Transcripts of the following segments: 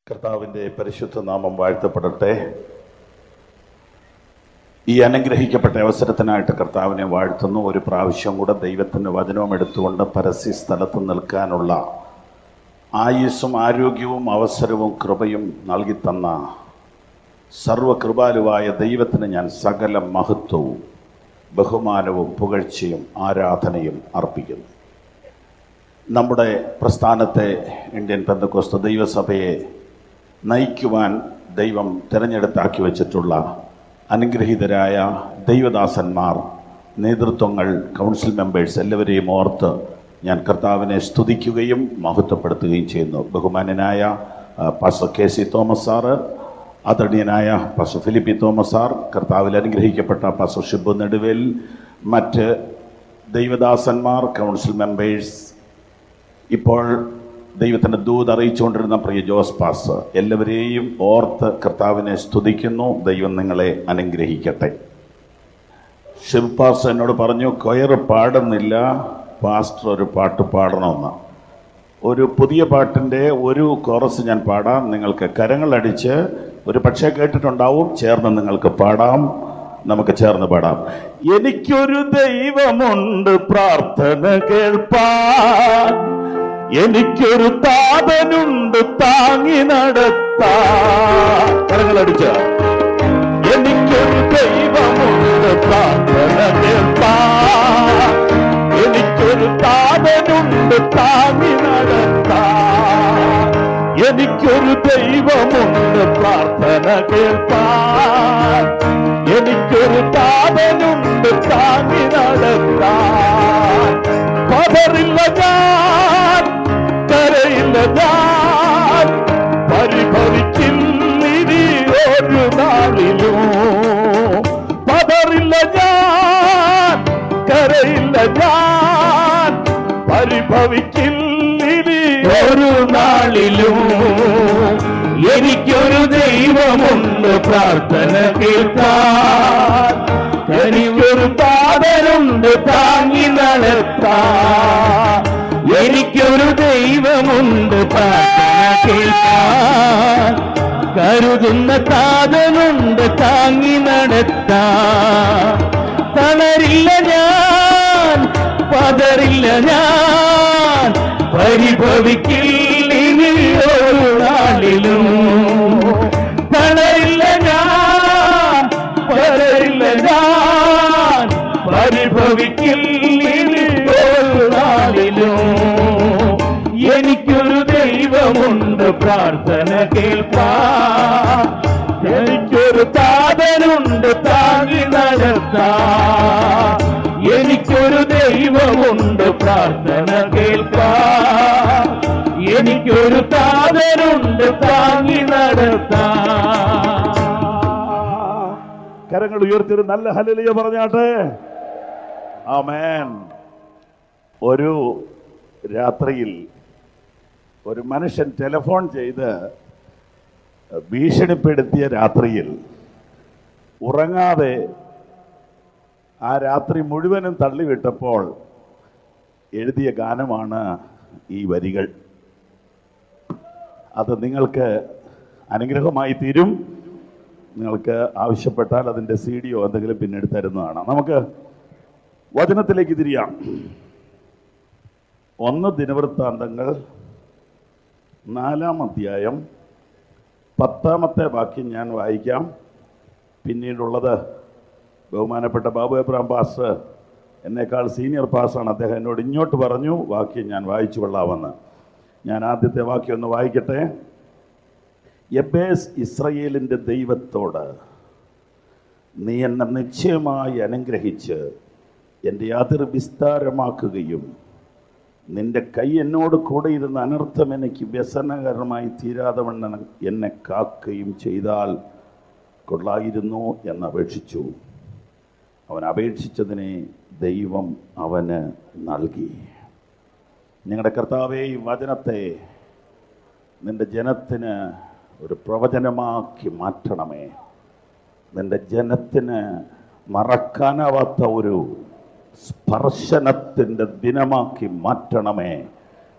കർത്താവിൻ്റെ പരിശുദ്ധ നാമം വാഴ്ത്തപ്പെടട്ടെ ഈ അനുഗ്രഹിക്കപ്പെട്ട അവസരത്തിനായിട്ട് കർത്താവിനെ വാഴ്ത്തുന്നു ഒരു പ്രാവശ്യം കൂടെ ദൈവത്തിൻ്റെ വചനവും എടുത്തുകൊണ്ട് പരസ്യ സ്ഥലത്ത് നിൽക്കാനുള്ള ആയുസ്സും ആരോഗ്യവും അവസരവും കൃപയും നൽകിത്തന്ന സർവകൃപാലുവായ ദൈവത്തിന് ഞാൻ സകല മഹത്വവും ബഹുമാനവും പുകഴ്ചയും ആരാധനയും അർപ്പിക്കുന്നു നമ്മുടെ പ്രസ്ഥാനത്തെ ഇന്ത്യൻ പെന്തക്കോസ്ത ദൈവസഭയെ നയിക്കുവാൻ ദൈവം തിരഞ്ഞെടുത്താക്കി വച്ചിട്ടുള്ള അനുഗ്രഹീതരായ ദൈവദാസന്മാർ നേതൃത്വങ്ങൾ കൗൺസിൽ മെമ്പേഴ്സ് എല്ലാവരെയും ഓർത്ത് ഞാൻ കർത്താവിനെ സ്തുതിക്കുകയും മഹത്വപ്പെടുത്തുകയും ചെയ്യുന്നു ബഹുമാന്യനായ ആ, pastor K C Thomas sir ആദരണീയനായ പാസ്റ്റർ ഫിലിപ്പി തോമസ് സാർ കർത്താവിൽ അനുഗ്രഹിക്കപ്പെട്ട പാസ്റ്റർ ഷിബു നെടുവേൽ മറ്റ് ദൈവദാസന്മാർ കൗൺസിൽ മെമ്പേഴ്സ് ഇപ്പോൾ ദൈവത്തിൻ്റെ ദൂത് അറിയിച്ചുകൊണ്ടിരുന്ന പ്രിയ ജോസ് പാസ് എല്ലാവരെയും ഓർത്ത് കർത്താവിനെ സ്തുതിക്കുന്നു ദൈവം നിങ്ങളെ അനുഗ്രഹിക്കട്ടെ ഷിബ് പാസ് എന്നോട് പറഞ്ഞു കൊയർ പാടുന്നില്ല പാസ്റ്റർ ഒരു പാട്ട് പാടണമെന്ന് ഒരു പുതിയ പാട്ടിൻ്റെ ഒരു കോറസ് ഞാൻ പാടാം നിങ്ങൾക്ക് കരങ്ങളടിച്ച് ഒരു പക്ഷേ കേട്ടിട്ടുണ്ടാവും ചേർന്ന് നിങ്ങൾക്ക് പാടാം നമുക്ക് ചേർന്ന് പാടാം എനിക്കൊരു ദൈവമുണ്ട് പ്രാർത്ഥന കേൾപ്പാൻ എനിക്കൊരു താപനുണ്ട് താങ്ങി നടത്താ കരങ്ങളടിച്ച എനിക്കൊരു ദൈവമുണ്ട് പ്രാർത്ഥന കേൾപ്പാൻ എനിക്കൊരു താപനുണ്ട് താങ്ങി നടത്താ എനിക്കൊരു ദൈവമുണ്ട് പ്രാർത്ഥന കേൾപ്പാൻ എനിക്കൊരു താപനുണ്ട് താങ്ങി നടത്താൻ പതറില്ല ഞാൻ കരയില്ല ഞാൻ പരിഭവിച്ചില്ലിനി ഒരു നാളിലും പതറില്ല ഞാൻ കരയില്ല ഞാൻ പരിഭവിച്ചില്ലിനി ഒരു നാളിലും എനിക്കൊരു ദൈവമുണ്ട് പ്രാർത്ഥന കേൾക്കാൻ എനിക്കൊരു പാതനുണ്ട് താങ്ങി നടത്താൻ എനിക്കൊരു ദൈവമുണ്ട് പ്രാർത്ഥന കേൾക്കാൻ കരുതുന്ന താതനുണ്ട് താങ്ങി നടത്താൻ തളരില്ല ഞാൻ പതറില്ല ഞാൻ പരിഭവിക്കില്ല ഇനി ഒരു നാളിലും തളരില്ല ഞാൻ പതറില്ല ഞാൻ പരിഭവിക്കില്ല ഇനി ഒരു നാളിലും എനിക്കൊരു ദൈവമുണ്ട് പ്രാർത്ഥന കേൾപ്പാൻ എനിക്കൊരു താതനുണ്ട് താങ്ങി നടത്താൻ എനിക്കൊരു ദൈവമുണ്ട് പ്രാർത്ഥന കേൾക്കാൻ എനിക്കൊരു താതനുണ്ട് താങ്ങി നടത്താൻ കരങ്ങൾ ഉയർത്തി ഒരു നല്ല ഹലലിയ പറഞ്ഞാട്ടെ ആമേൻ ഒരു രാത്രിയിൽ ഒരു മനുഷ്യൻ ടെലിഫോൺ ചെയ്ത് ഭീഷണിപ്പെടുത്തിയ രാത്രിയിൽ ഉറങ്ങാതെ ആ രാത്രി മുഴുവനും തള്ളിവിട്ടപ്പോൾ എഴുതിയ ഗാനമാണ് ഈ വരികൾ അത് നിങ്ങൾക്ക് അനുഗ്രഹമായി തീരും നിങ്ങൾക്ക് ആവശ്യപ്പെട്ടാൽ അതിൻ്റെ സി ഡിയോ എന്തെങ്കിലും പിന്നീട് തരുന്നതാണ് നമുക്ക് വചനത്തിലേക്ക് തിരിയാം ഒന്ന് ദിനവൃത്താന്തങ്ങൾ നാലാം അധ്യായം പത്താമത്തെ വാക്യം ഞാൻ വായിക്കാം പിന്നീടുള്ളത് ബഹുമാനപ്പെട്ട ബാബു എബ്രാം പാസ് എന്നേക്കാൾ സീനിയർ പാസ്സാണ് അദ്ദേഹം എന്നോട് ഇങ്ങോട്ട് പറഞ്ഞു വാക്യം ഞാൻ വായിച്ചു കൊള്ളാമെന്ന് ഞാൻ ആദ്യത്തെ വാക്യം ഒന്ന് വായിക്കട്ടെ എബേസ് ഇസ്രയേലിൻ്റെ ദൈവത്തോട് നീ എന്നെ നിശ്ചയമായി അനുഗ്രഹിച്ച് എൻ്റെ അതിർ വിസ്താരമാക്കുകയും നിന്റെ കൈ എന്നോട് കൂടെ ഇരുന്ന് അനർത്ഥം എനിക്ക് വ്യസനകരമായി തീരാതെ വണ്ണം എന്നെ കാക്കുകയും ചെയ്താൽ കൊള്ളായിരുന്നു എന്ന് അപേക്ഷിച്ചു അവൻ അപേക്ഷിച്ചതിനെ ദൈവം അവന് നൽകി ഞങ്ങളുടെ കർത്താവെ ഈ വചനത്തെ നിന്റെ ജനത്തിന് ഒരു പ്രവചനമാക്കി മാറ്റണമേ നിന്റെ ജനത്തിന് മറക്കാനാവാത്ത ഒരു സ്പർശനത്തിൻ്റെ ദിനമാക്കി മാറ്റണമേ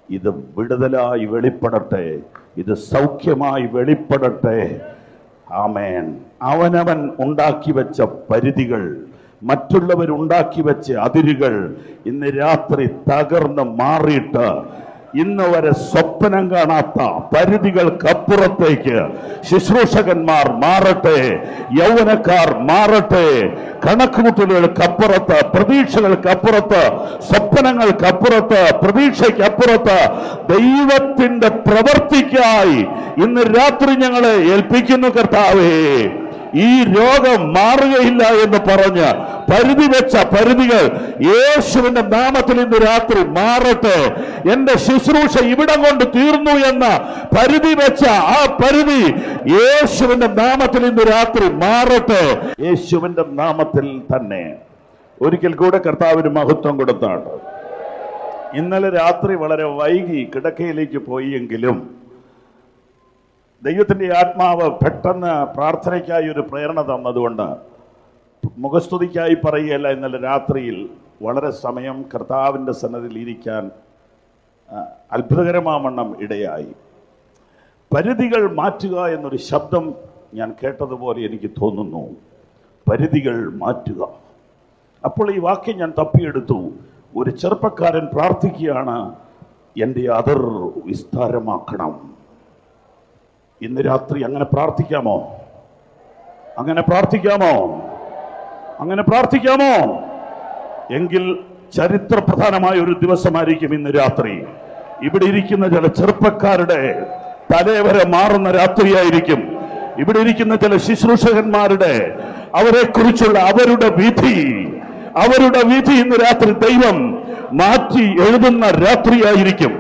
ഇത് വിടുതലായി വെളിപ്പെടട്ടെ ഇത് സൗഖ്യമായി വെളിപ്പെടട്ടെ ആമേൻ അവനവൻ ഉണ്ടാക്കി വെച്ച പരിധികൾ മറ്റുള്ളവരുണ്ടാക്കി വെച്ച അതിരുകൾ ഇന്ന് രാത്രി തകർന്ന് മാറിയിട്ട് ഇന്ന് വരെ സ്വപ്നം കാണാത്ത പരിധികൾക്കപ്പുറത്തേക്ക് ശുശ്രൂഷകന്മാർ മാറട്ടെ യൗവനക്കാർ മാറട്ടെ കണക്കുകൂട്ടലുകൾക്കപ്പുറത്ത് പ്രതീക്ഷകൾക്കപ്പുറത്ത് സ്വപ്നങ്ങൾക്കപ്പുറത്ത് പ്രതീക്ഷയ്ക്കപ്പുറത്ത് ദൈവത്തിന്റെ പ്രവർത്തിക്കായി ഇന്ന് രാത്രി ഞങ്ങളെ ഏൽപ്പിക്കുന്നു കർത്താവേ ഈ രോഗം മാറുകയില്ല എന്ന് പറഞ്ഞ് പരിധി വെച്ച പരിധികൾ യേശുവിന്റെ നാമത്തിൽ ഇന്ന് രാത്രി മാറട്ടെ എന്റെ ശുശ്രൂഷ ഇവിടം കൊണ്ട് തീർന്നു എന്ന പരിധി വെച്ച ആ പരിധി യേശുവിന്റെ നാമത്തിൽ ഇന്ന് രാത്രി മാറട്ടെ യേശുവിന്റെ നാമത്തിൽ തന്നെ ഒരിക്കൽ കൂടെ കർത്താവിന് മഹത്വം കൊടുത്താണ് ഇന്നലെ രാത്രി വളരെ വൈകി കിടക്കയിലേക്ക് പോയി എങ്കിലും ദൈവത്തിന്റെ ആത്മാവ് പെട്ടെന്ന് പ്രാർത്ഥനയ്ക്കായി ഒരു പ്രേരണ തന്നതുകൊണ്ട് മുഖസ്തുതിക്കായി പറയുകയല്ല ഇന്നലെ രാത്രിയിൽ വളരെ സമയം കർത്താവിൻ്റെ സന്നദ്ധിയിൽ ഇരിക്കാൻ ആ, അത്ഭുതകരമാവണ്ണം ഇടയായി പരിധികൾ മാറ്റുക എന്നൊരു ശബ്ദം ഞാൻ കേട്ടതുപോലെ എനിക്ക് തോന്നുന്നു പരിധികൾ മാറ്റുക അപ്പോൾ ഈ വാക്യം ഞാൻ തപ്പിയെടുത്തു ഒരു ചെറുപ്പക്കാരൻ പ്രാർത്ഥിക്കുകയാണ് എൻ്റെ അതിർ വിസ്താരമാക്കണം ഇന്ന് രാത്രി അങ്ങനെ പ്രാർത്ഥിക്കാമോ അങ്ങനെ പ്രാർത്ഥിക്കാമോ അങ്ങനെ പ്രാർത്ഥിക്കാമോ എങ്കിൽ ചരിത്രപ്രധാനമായ ഒരു ദിവസമായിരിക്കും ഇന്ന് രാത്രി ഇവിടെ ഇരിക്കുന്ന ചില ചെറുപ്പക്കാരുടെ തലവരെ മാറുന്ന രാത്രിയായിരിക്കും ഇവിടെ ഇരിക്കുന്ന ചില ശുശ്രൂഷകന്മാരുടെ അവരെ കുറിച്ചുള്ള അവരുടെ വിധി അവരുടെ വിധി ഇന്ന് രാത്രി ദൈവം മാറ്റി എഴുതുന്ന രാത്രിയായിരിക്കും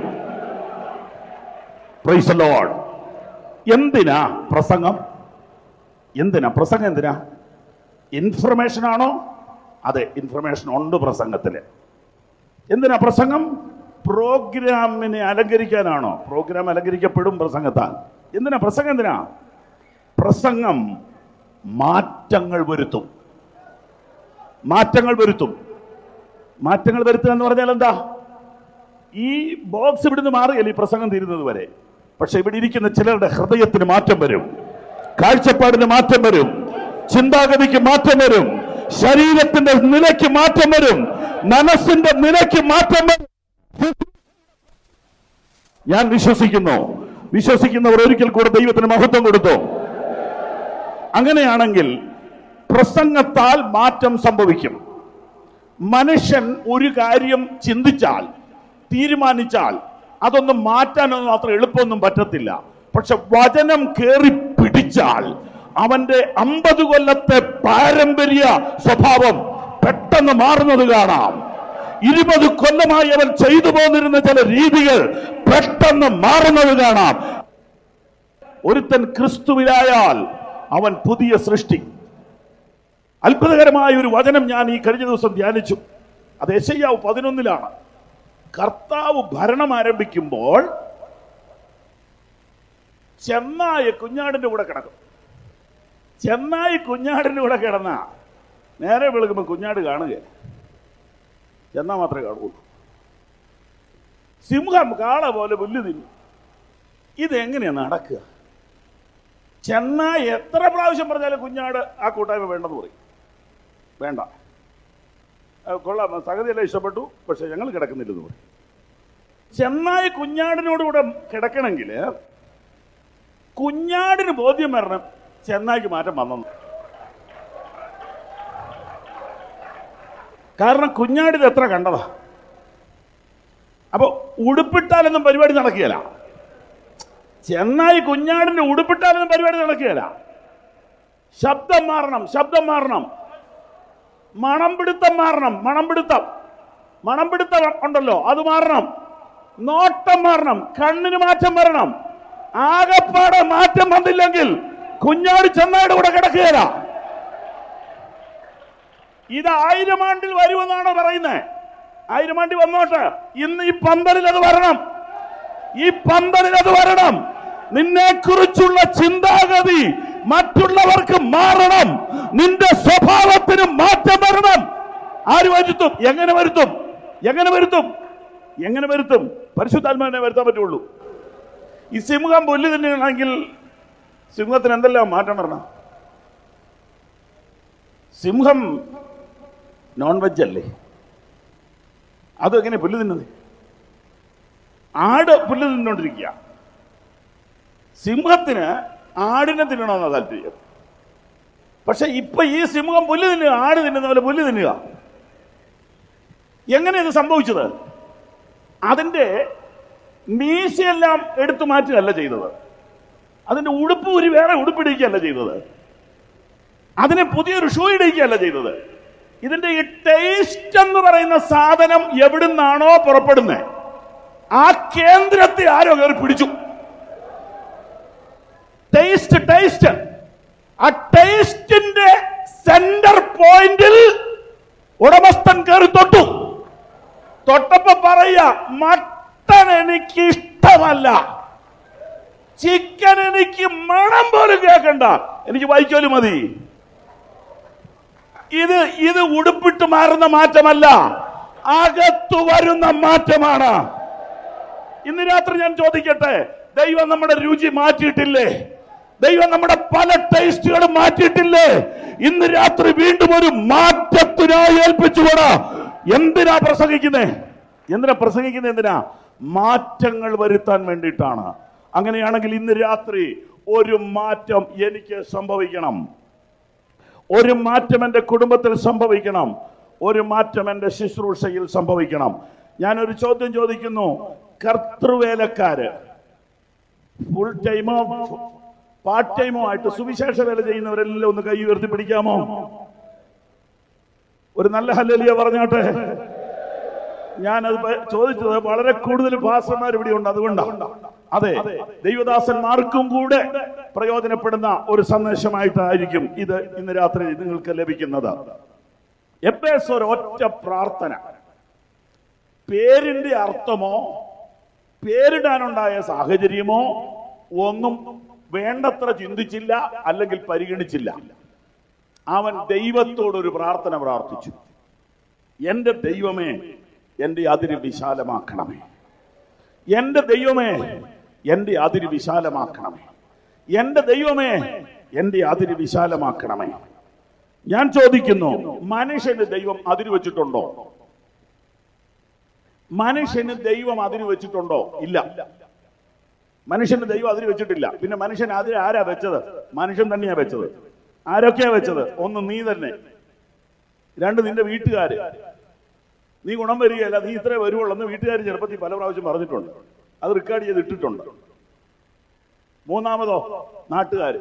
പ്രൈസ് ലോഡ് എന്തിനാ പ്രസംഗം എന്തിനാ പ്രസംഗം എന്തിനാ ഇൻഫർമേഷൻ ആണോ അതെ ഇൻഫർമേഷൻ ഉണ്ട് പ്രസംഗത്തില് എന്തിനാ പ്രസംഗം പ്രോഗ്രാമിനെ അലങ്കരിക്കാനാണോ പ്രോഗ്രാം അലങ്കരിക്കപ്പെടും പ്രസംഗത്താൽ എന്തിനാ പ്രസംഗം എന്തിനാ പ്രസംഗം മാറ്റങ്ങൾ വരുത്തും മാറ്റങ്ങൾ വരുത്തും മാറ്റങ്ങൾ വരുത്തുക എന്ന് പറഞ്ഞാൽ എന്താ ഈ ബോക്സ് ഇവിടുന്ന് മാറുകയല്ല ഈ പ്രസംഗം തീരുന്നത് വരെ പക്ഷെ ഇവിടെ ഇരിക്കുന്ന ചിലരുടെ ഹൃദയത്തിന് മാറ്റം വരും കാഴ്ചപ്പാടിന് മാറ്റം വരും ചിന്താഗതിക്ക് മാറ്റം വരും ശരീരത്തിന്റെ നിലയ്ക്ക് മാറ്റം വരും മനസ്സിന്റെ നിലയ്ക്ക് മാറ്റം വരും ഞാൻ വിശ്വസിക്കുന്നു വിശ്വസിക്കുന്നവർ ഒരിക്കൽ കൂടെ ദൈവത്തിന് മഹത്വം കൊടുത്തു അങ്ങനെയാണെങ്കിൽ പ്രസംഗത്താൽ മാറ്റം സംഭവിക്കും മനുഷ്യൻ ഒരു കാര്യം ചിന്തിച്ചാൽ തീരുമാനിച്ചാൽ അതൊന്നും മാറ്റാനൊന്നും അത്ര എളുപ്പമൊന്നും പറ്റത്തില്ല പക്ഷെ വചനം കേറി പിടിച്ചാൽ അവന്റെ അമ്പത് കൊല്ലത്തെ പാരമ്പര്യ സ്വഭാവം പെട്ടെന്ന് മാറുന്നത് കാണാം ഇരുപത് കൊല്ലമായി അവൻ ചെയ്തു പോന്നിരുന്ന ചില രീതികൾ പെട്ടെന്ന് മാറുന്നത് കാണാം ഒരുത്തൻ ക്രിസ്തുവിലായാൽ അവൻ പുതിയ സൃഷ്ടി അത്ഭുതകരമായ ഒരു വചനം ഞാൻ ഈ കഴിഞ്ഞ ദിവസം ധ്യാനിച്ചു അത് യശയ്യാവ് പതിനൊന്നിലാണ് കർത്താവ് ഭരണം ആരംഭിക്കുമ്പോൾ ചെന്നായ കുഞ്ഞാടിന്റെ കൂടെ കിടക്കും ചെന്നായി കുഞ്ഞാടിന്റെ കൂടെ കിടന്ന നേരെ വെളുക്കുമ്പോൾ കുഞ്ഞാട് കാണുക ചെന്നാ മാത്രമേ കാണുള്ളൂ സിംഹം കാള പോലെ പുല്ല് തിന്നും ഇതെങ്ങനെയാ നടക്കുക ചെന്നായി എത്ര പ്രാവശ്യം പറഞ്ഞാലും കുഞ്ഞാട് ആ കൂട്ടായ്മ വേണ്ടെന്ന് പറയും വേണ്ട ആ, കൊള്ളാം സംഗതിയെല്ലാം ഇഷ്ടപ്പെട്ടു പക്ഷെ ഞങ്ങൾ കിടക്കുന്നില്ലെന്ന് പറയും ചെന്നായി കുഞ്ഞാടിനോട് കൂടെ കിടക്കണമെങ്കിൽ കുഞ്ഞാടിന് ബോധ്യം വരണം ചെന്നായിക്ക് മാറ്റം വന്നെന്ന് കാരണം കുഞ്ഞാടിത് എത്ര കണ്ടതാ അപ്പൊ ഉടുപ്പിട്ടാലൊന്നും പരിപാടി നടക്കുകയില്ല ചെന്നായി കുഞ്ഞാടിന്റെ ഉടുപ്പിട്ടാലൊന്നും പരിപാടി നടക്കുകയില്ല ശബ്ദം മാറണം ശബ്ദം മാറണം മണം പിടുത്തം മാറണം മണം പിടുത്തം മണം പിടുത്തം ഉണ്ടല്ലോ അത് മാറണം നോട്ടം മാറണം കണ്ണിന് മാറ്റം വരണം ആകപ്പാടെ മാറ്റം വന്നില്ലെങ്കിൽ കുഞ്ഞാട് ചെന്നായുടെ കൂടെ കിടക്കുകയില്ല ഇത് ആയിരം ആണ്ടിൽ വരുമെന്നാണോ പറയുന്നത് ആയിരം ആണ്ടിൽ വന്നോട്ടെ ഇന്ന് ഈ പന്തലിൽ അത് വരണം ഈ പന്തലിൽ അത് വരണം നിന്നെ കുറിച്ചുള്ള ചിന്താഗതി മറ്റുള്ളവർക്ക് മാറണം നിന്റെ സ്വഭാവത്തിന് മാറ്റം വരണം ആര് വരുത്തും എങ്ങനെ വരുത്തും എങ്ങനെ വരുത്തും എങ്ങനെ വരുത്തും പരിശുദ്ധാത്മാവിനെ വരുത്താൻ പറ്റുള്ളൂ ഈ സിംഹം പുല്ല് തിന്നുകയാണെങ്കിൽ സിംഹത്തിന് എന്തെല്ലാം മാറ്റം വരണം സിംഹം നോൺ വെജ് അല്ലേ അതെങ്ങനെ പുല്ല് തിന്നുന്നത് ആട് പുല്ല് തിന്നോണ്ടിരിക്കുക സിംഹത്തിന് ആടിനെ തിന്നണമെന്ന താല്പര്യം പക്ഷെ ഇപ്പൊ ഈ സിംഹം പുല്ല് തിന്നുക ആട് തിന്നുന്ന പോലെ പുല്ല് തിന്നുക എങ്ങനെ ഇത് സംഭവിച്ചത് അതിന്റെ മീശയെല്ലാം എടുത്തു മാറ്റുകയല്ല ചെയ്തത് അതിന്റെ ഉടുപ്പ് ഒരു വേറെ ഉടുപ്പിടിക്കുകയല്ല ചെയ്തത് അതിനെ പുതിയൊരു ഷൂ ഇടിക്കുകയല്ല ചെയ്തത് ഇതിന്റെ ഈ ടേസ്റ്റ് എന്ന് പറയുന്ന സാധനം എവിടുന്നാണോ പുറപ്പെടുന്നത് ആ കേന്ദ്രത്തെ ആരോ കയറി പിടിച്ചു ടേസ്റ്റ് ടേസ്റ്റ് ആ ടേസ്റ്റിന്റെ സെന്റർ പോയിന്റിൽ ഉടമസ്ഥൻ കയറി തൊട്ടു തൊട്ടപ്പോ പറയാ മട്ടൺ എനിക്ക് ഇഷ്ടമല്ല ചിക്കൻ എനിക്ക് മണം പോലും കേൾക്കണ്ട എനിക്ക് വൈക്കോല് മതി ഇത് ഇത് ഉടുപ്പിട്ട് മാറുന്ന മാറ്റമല്ല അകത്തു വരുന്ന മാറ്റമാണ് ഇന്ന് രാത്രി ഞാൻ ചോദിക്കട്ടെ ദൈവം നമ്മുടെ രുചി മാറ്റിയിട്ടില്ലേ ദൈവം നമ്മുടെ പല ടേസ്റ്റുകളും മാറ്റിയിട്ടില്ലേ ഇന്ന് രാത്രി വീണ്ടും ഒരു മാറ്റത്തിനായി ഏൽപ്പിച്ചുകൂടാ എന്തിനാ പ്രസംഗിക്കുന്നേ എന്തിനാ പ്രസംഗിക്കുന്നത് എന്തിനാ മാറ്റങ്ങൾ വരുത്താൻ വേണ്ടിയിട്ടാണ് അങ്ങനെയാണെങ്കിൽ ഇന്ന് രാത്രി ഒരു മാറ്റം എനിക്ക് സംഭവിക്കണം ഒരു മാറ്റം എൻ്റെ കുടുംബത്തിൽ സംഭവിക്കണം ഒരു മാറ്റം എൻ്റെ ശുശ്രൂഷയിൽ സംഭവിക്കണം ഞാനൊരു ചോദ്യം ചോദിക്കുന്നു കർത്തൃവേലക്കാര് ഫുൾ ടൈമോ പാർട്ട് ടൈമോ ആയിട്ട് സുവിശേഷ വേല ചെയ്യുന്നവരെല്ലാം ഒന്ന് കൈ ഉയർത്തി പിടിക്കാമോ ഒരു നല്ല ഹല്ലേലിയ പറഞ്ഞോട്ടെ ഞാനത് പ- ചോദിച്ചത് വളരെ കൂടുതൽ ഭാഷമാർ ഇവിടെ ഉണ്ട് അതുകൊണ്ടാണ് അതെ ദൈവദാസന്മാർക്കും കൂടെ പ്രയോജനപ്പെടുന്ന ഒരു സന്ദേശമായിട്ടായിരിക്കും ഇത് ഇന്ന് രാത്രി നിങ്ങൾക്ക് ലഭിക്കുന്നത് എപ്പേസ് ഒരു ഒറ്റ പ്രാർത്ഥന പേരിന്റെ അർത്ഥമോ പേരിടാനുണ്ടായ സാഹചര്യമോ ഒന്നും വേണ്ടത്ര ചിന്തിച്ചില്ല അല്ലെങ്കിൽ പരിഗണിച്ചില്ല അവൻ ദൈവത്തോടൊരു പ്രാർത്ഥന പ്രാർത്ഥിച്ചു എന്റെ ദൈവമേ എന്റെ അതിര് വിശാലമാക്കണമേ എന്റെ ദൈവമേ എന്റെ അതിര് വിശാലമാക്കണമേ എന്റെ ദൈവമേ എന്റെ അതിര് വിശാലമാക്കണമേ ഞാൻ ചോദിക്കുന്നു മനുഷ്യന് ദൈവം അതിര് വെച്ചിട്ടുണ്ടോ മനുഷ്യന് ദൈവം അതിര് വെച്ചിട്ടുണ്ടോ ഇല്ല മനുഷ്യന് ദൈവം അതിര് വെച്ചിട്ടില്ല പിന്നെ മനുഷ്യൻ അതിര് ആരാ വെച്ചത് മനുഷ്യൻ തന്നെയാ വെച്ചത് ആരൊക്കെയാ വെച്ചത് ഒന്ന് നീ തന്നെ രണ്ട് നിന്റെ വീട്ടുകാര് നീ ഗുണം വരികയല്ല നീ ഇത്രേ വരുവുള്ളൂ എന്ന് വീട്ടുകാർ ചെറുപ്പത്തിൽ പല പ്രാവശ്യം പറഞ്ഞിട്ടുണ്ട് അത് റെക്കോർഡ് ചെയ്ത് ഇട്ടിട്ടുണ്ട് മൂന്നാമതോ നാട്ടുകാര്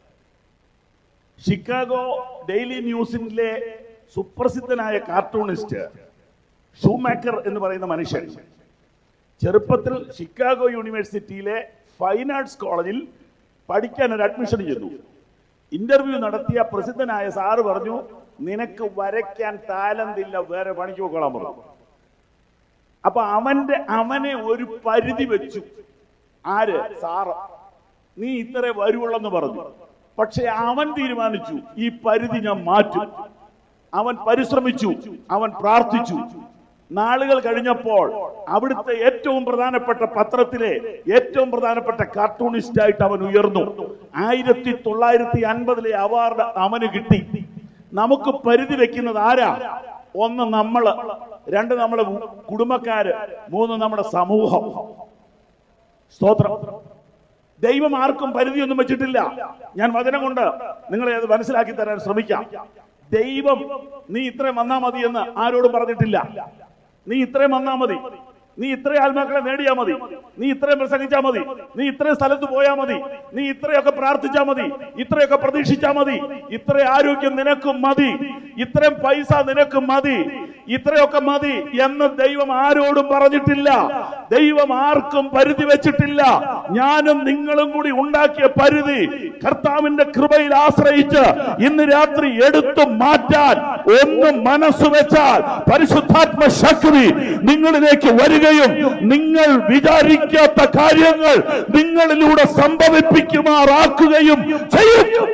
ഷിക്കാഗോ ഡെയിലി ന്യൂസിലെ സുപ്രസിദ്ധനായ കാർട്ടൂണിസ്റ്റ് ഷൂമേക്കർ എന്ന് പറയുന്ന മനുഷ്യൻ ചെറുപ്പത്തിൽ ഷിക്കാഗോ യൂണിവേഴ്സിറ്റിയിലെ ഫൈൻ ആർട്സ് കോളേജിൽ പഠിക്കാൻ ഒരു അഡ്മിഷൻ ചെയ്തു ഇന്റർവ്യൂ നടത്തിയ പ്രസിദ്ധനായ സാറ് പറഞ്ഞു നിനക്ക് വരയ്ക്കാൻ താലന്തില്ല വേറെ പണിക്ക് പോക്കോളാൻ പറഞ്ഞു അപ്പൊ അവന്റെ അവനെ ഒരു പരിധി വെച്ചു ആര് സാറ് നീ ഇത്രേ വരുവുള്ളെന്ന് പറഞ്ഞു പക്ഷെ അവൻ തീരുമാനിച്ചു ഈ പരിധി ഞാൻ മാറ്റും അവൻ പരിശ്രമിച്ചു അവൻ പ്രാർത്ഥിച്ചു നാളുകൾ കഴിഞ്ഞപ്പോൾ അവിടുത്തെ ഏറ്റവും പ്രധാനപ്പെട്ട പത്രത്തിലെ ഏറ്റവും പ്രധാനപ്പെട്ട കാർട്ടൂണിസ്റ്റ് ആയിട്ട് അവൻ ഉയർന്നു ആയിരത്തി തൊള്ളായിരത്തി അൻപതിലെ അവാർഡ് അവന് കിട്ടി നമുക്ക് പരിധി വെക്കുന്നത് ആരാ ഒന്ന് നമ്മള് രണ്ട് നമ്മുടെ കുടുംബക്കാര് മൂന്ന് നമ്മുടെ സമൂഹം സ്തോത്രം ദൈവം ആർക്കും പരിധിയൊന്നും വെച്ചിട്ടില്ല ഞാൻ വചനം കൊണ്ട് നിങ്ങളെ അത് മനസ്സിലാക്കി തരാൻ ശ്രമിക്കാം ദൈവം നീ ഇത്രയും വന്നാ മതി എന്ന് ആരോടും പറഞ്ഞിട്ടില്ല നീ ഇത്രയും വന്നാ മതി നീ ഇത്രയും ആത്മാക്കളെ നേടിയാ മതി നീ ഇത്രയും പ്രസംഗിച്ചാ മതി നീ ഇത്രയും സ്ഥലത്ത് പോയാ മതി നീ ഇത്രയൊക്കെ പ്രാർത്ഥിച്ചാ മതി ഇത്രയൊക്കെ പ്രതീക്ഷിച്ചാ മതി ഇത്ര ആരോഗ്യം നിനക്ക് മതി ഇത്രയും പൈസ നിനക്ക് മതി ഇത്രയൊക്കെ മതി എന്ന് ദൈവം ആരോടും പറഞ്ഞിട്ടില്ല ദൈവം ആർക്കും പരിധി വെച്ചിട്ടില്ല ഞാനും നിങ്ങളും കൂടി ഉണ്ടാക്കിയ പരിധി കർത്താവിന്റെ കൃപയിൽ ആശ്രയിച്ച് ഇന്ന് രാത്രി എടുത്തു മാറ്റാൻ ഒന്ന് മനസ്സ് വെച്ചാൽ പരിശുദ്ധാത്മ ശക്തി നിങ്ങളിലേക്ക് വരികയും നിങ്ങൾ വിചാരിക്കാത്ത കാര്യങ്ങൾ നിങ്ങളിലൂടെ സംഭവിപ്പിക്കുമാറാക്കുകയും ചെയ്യും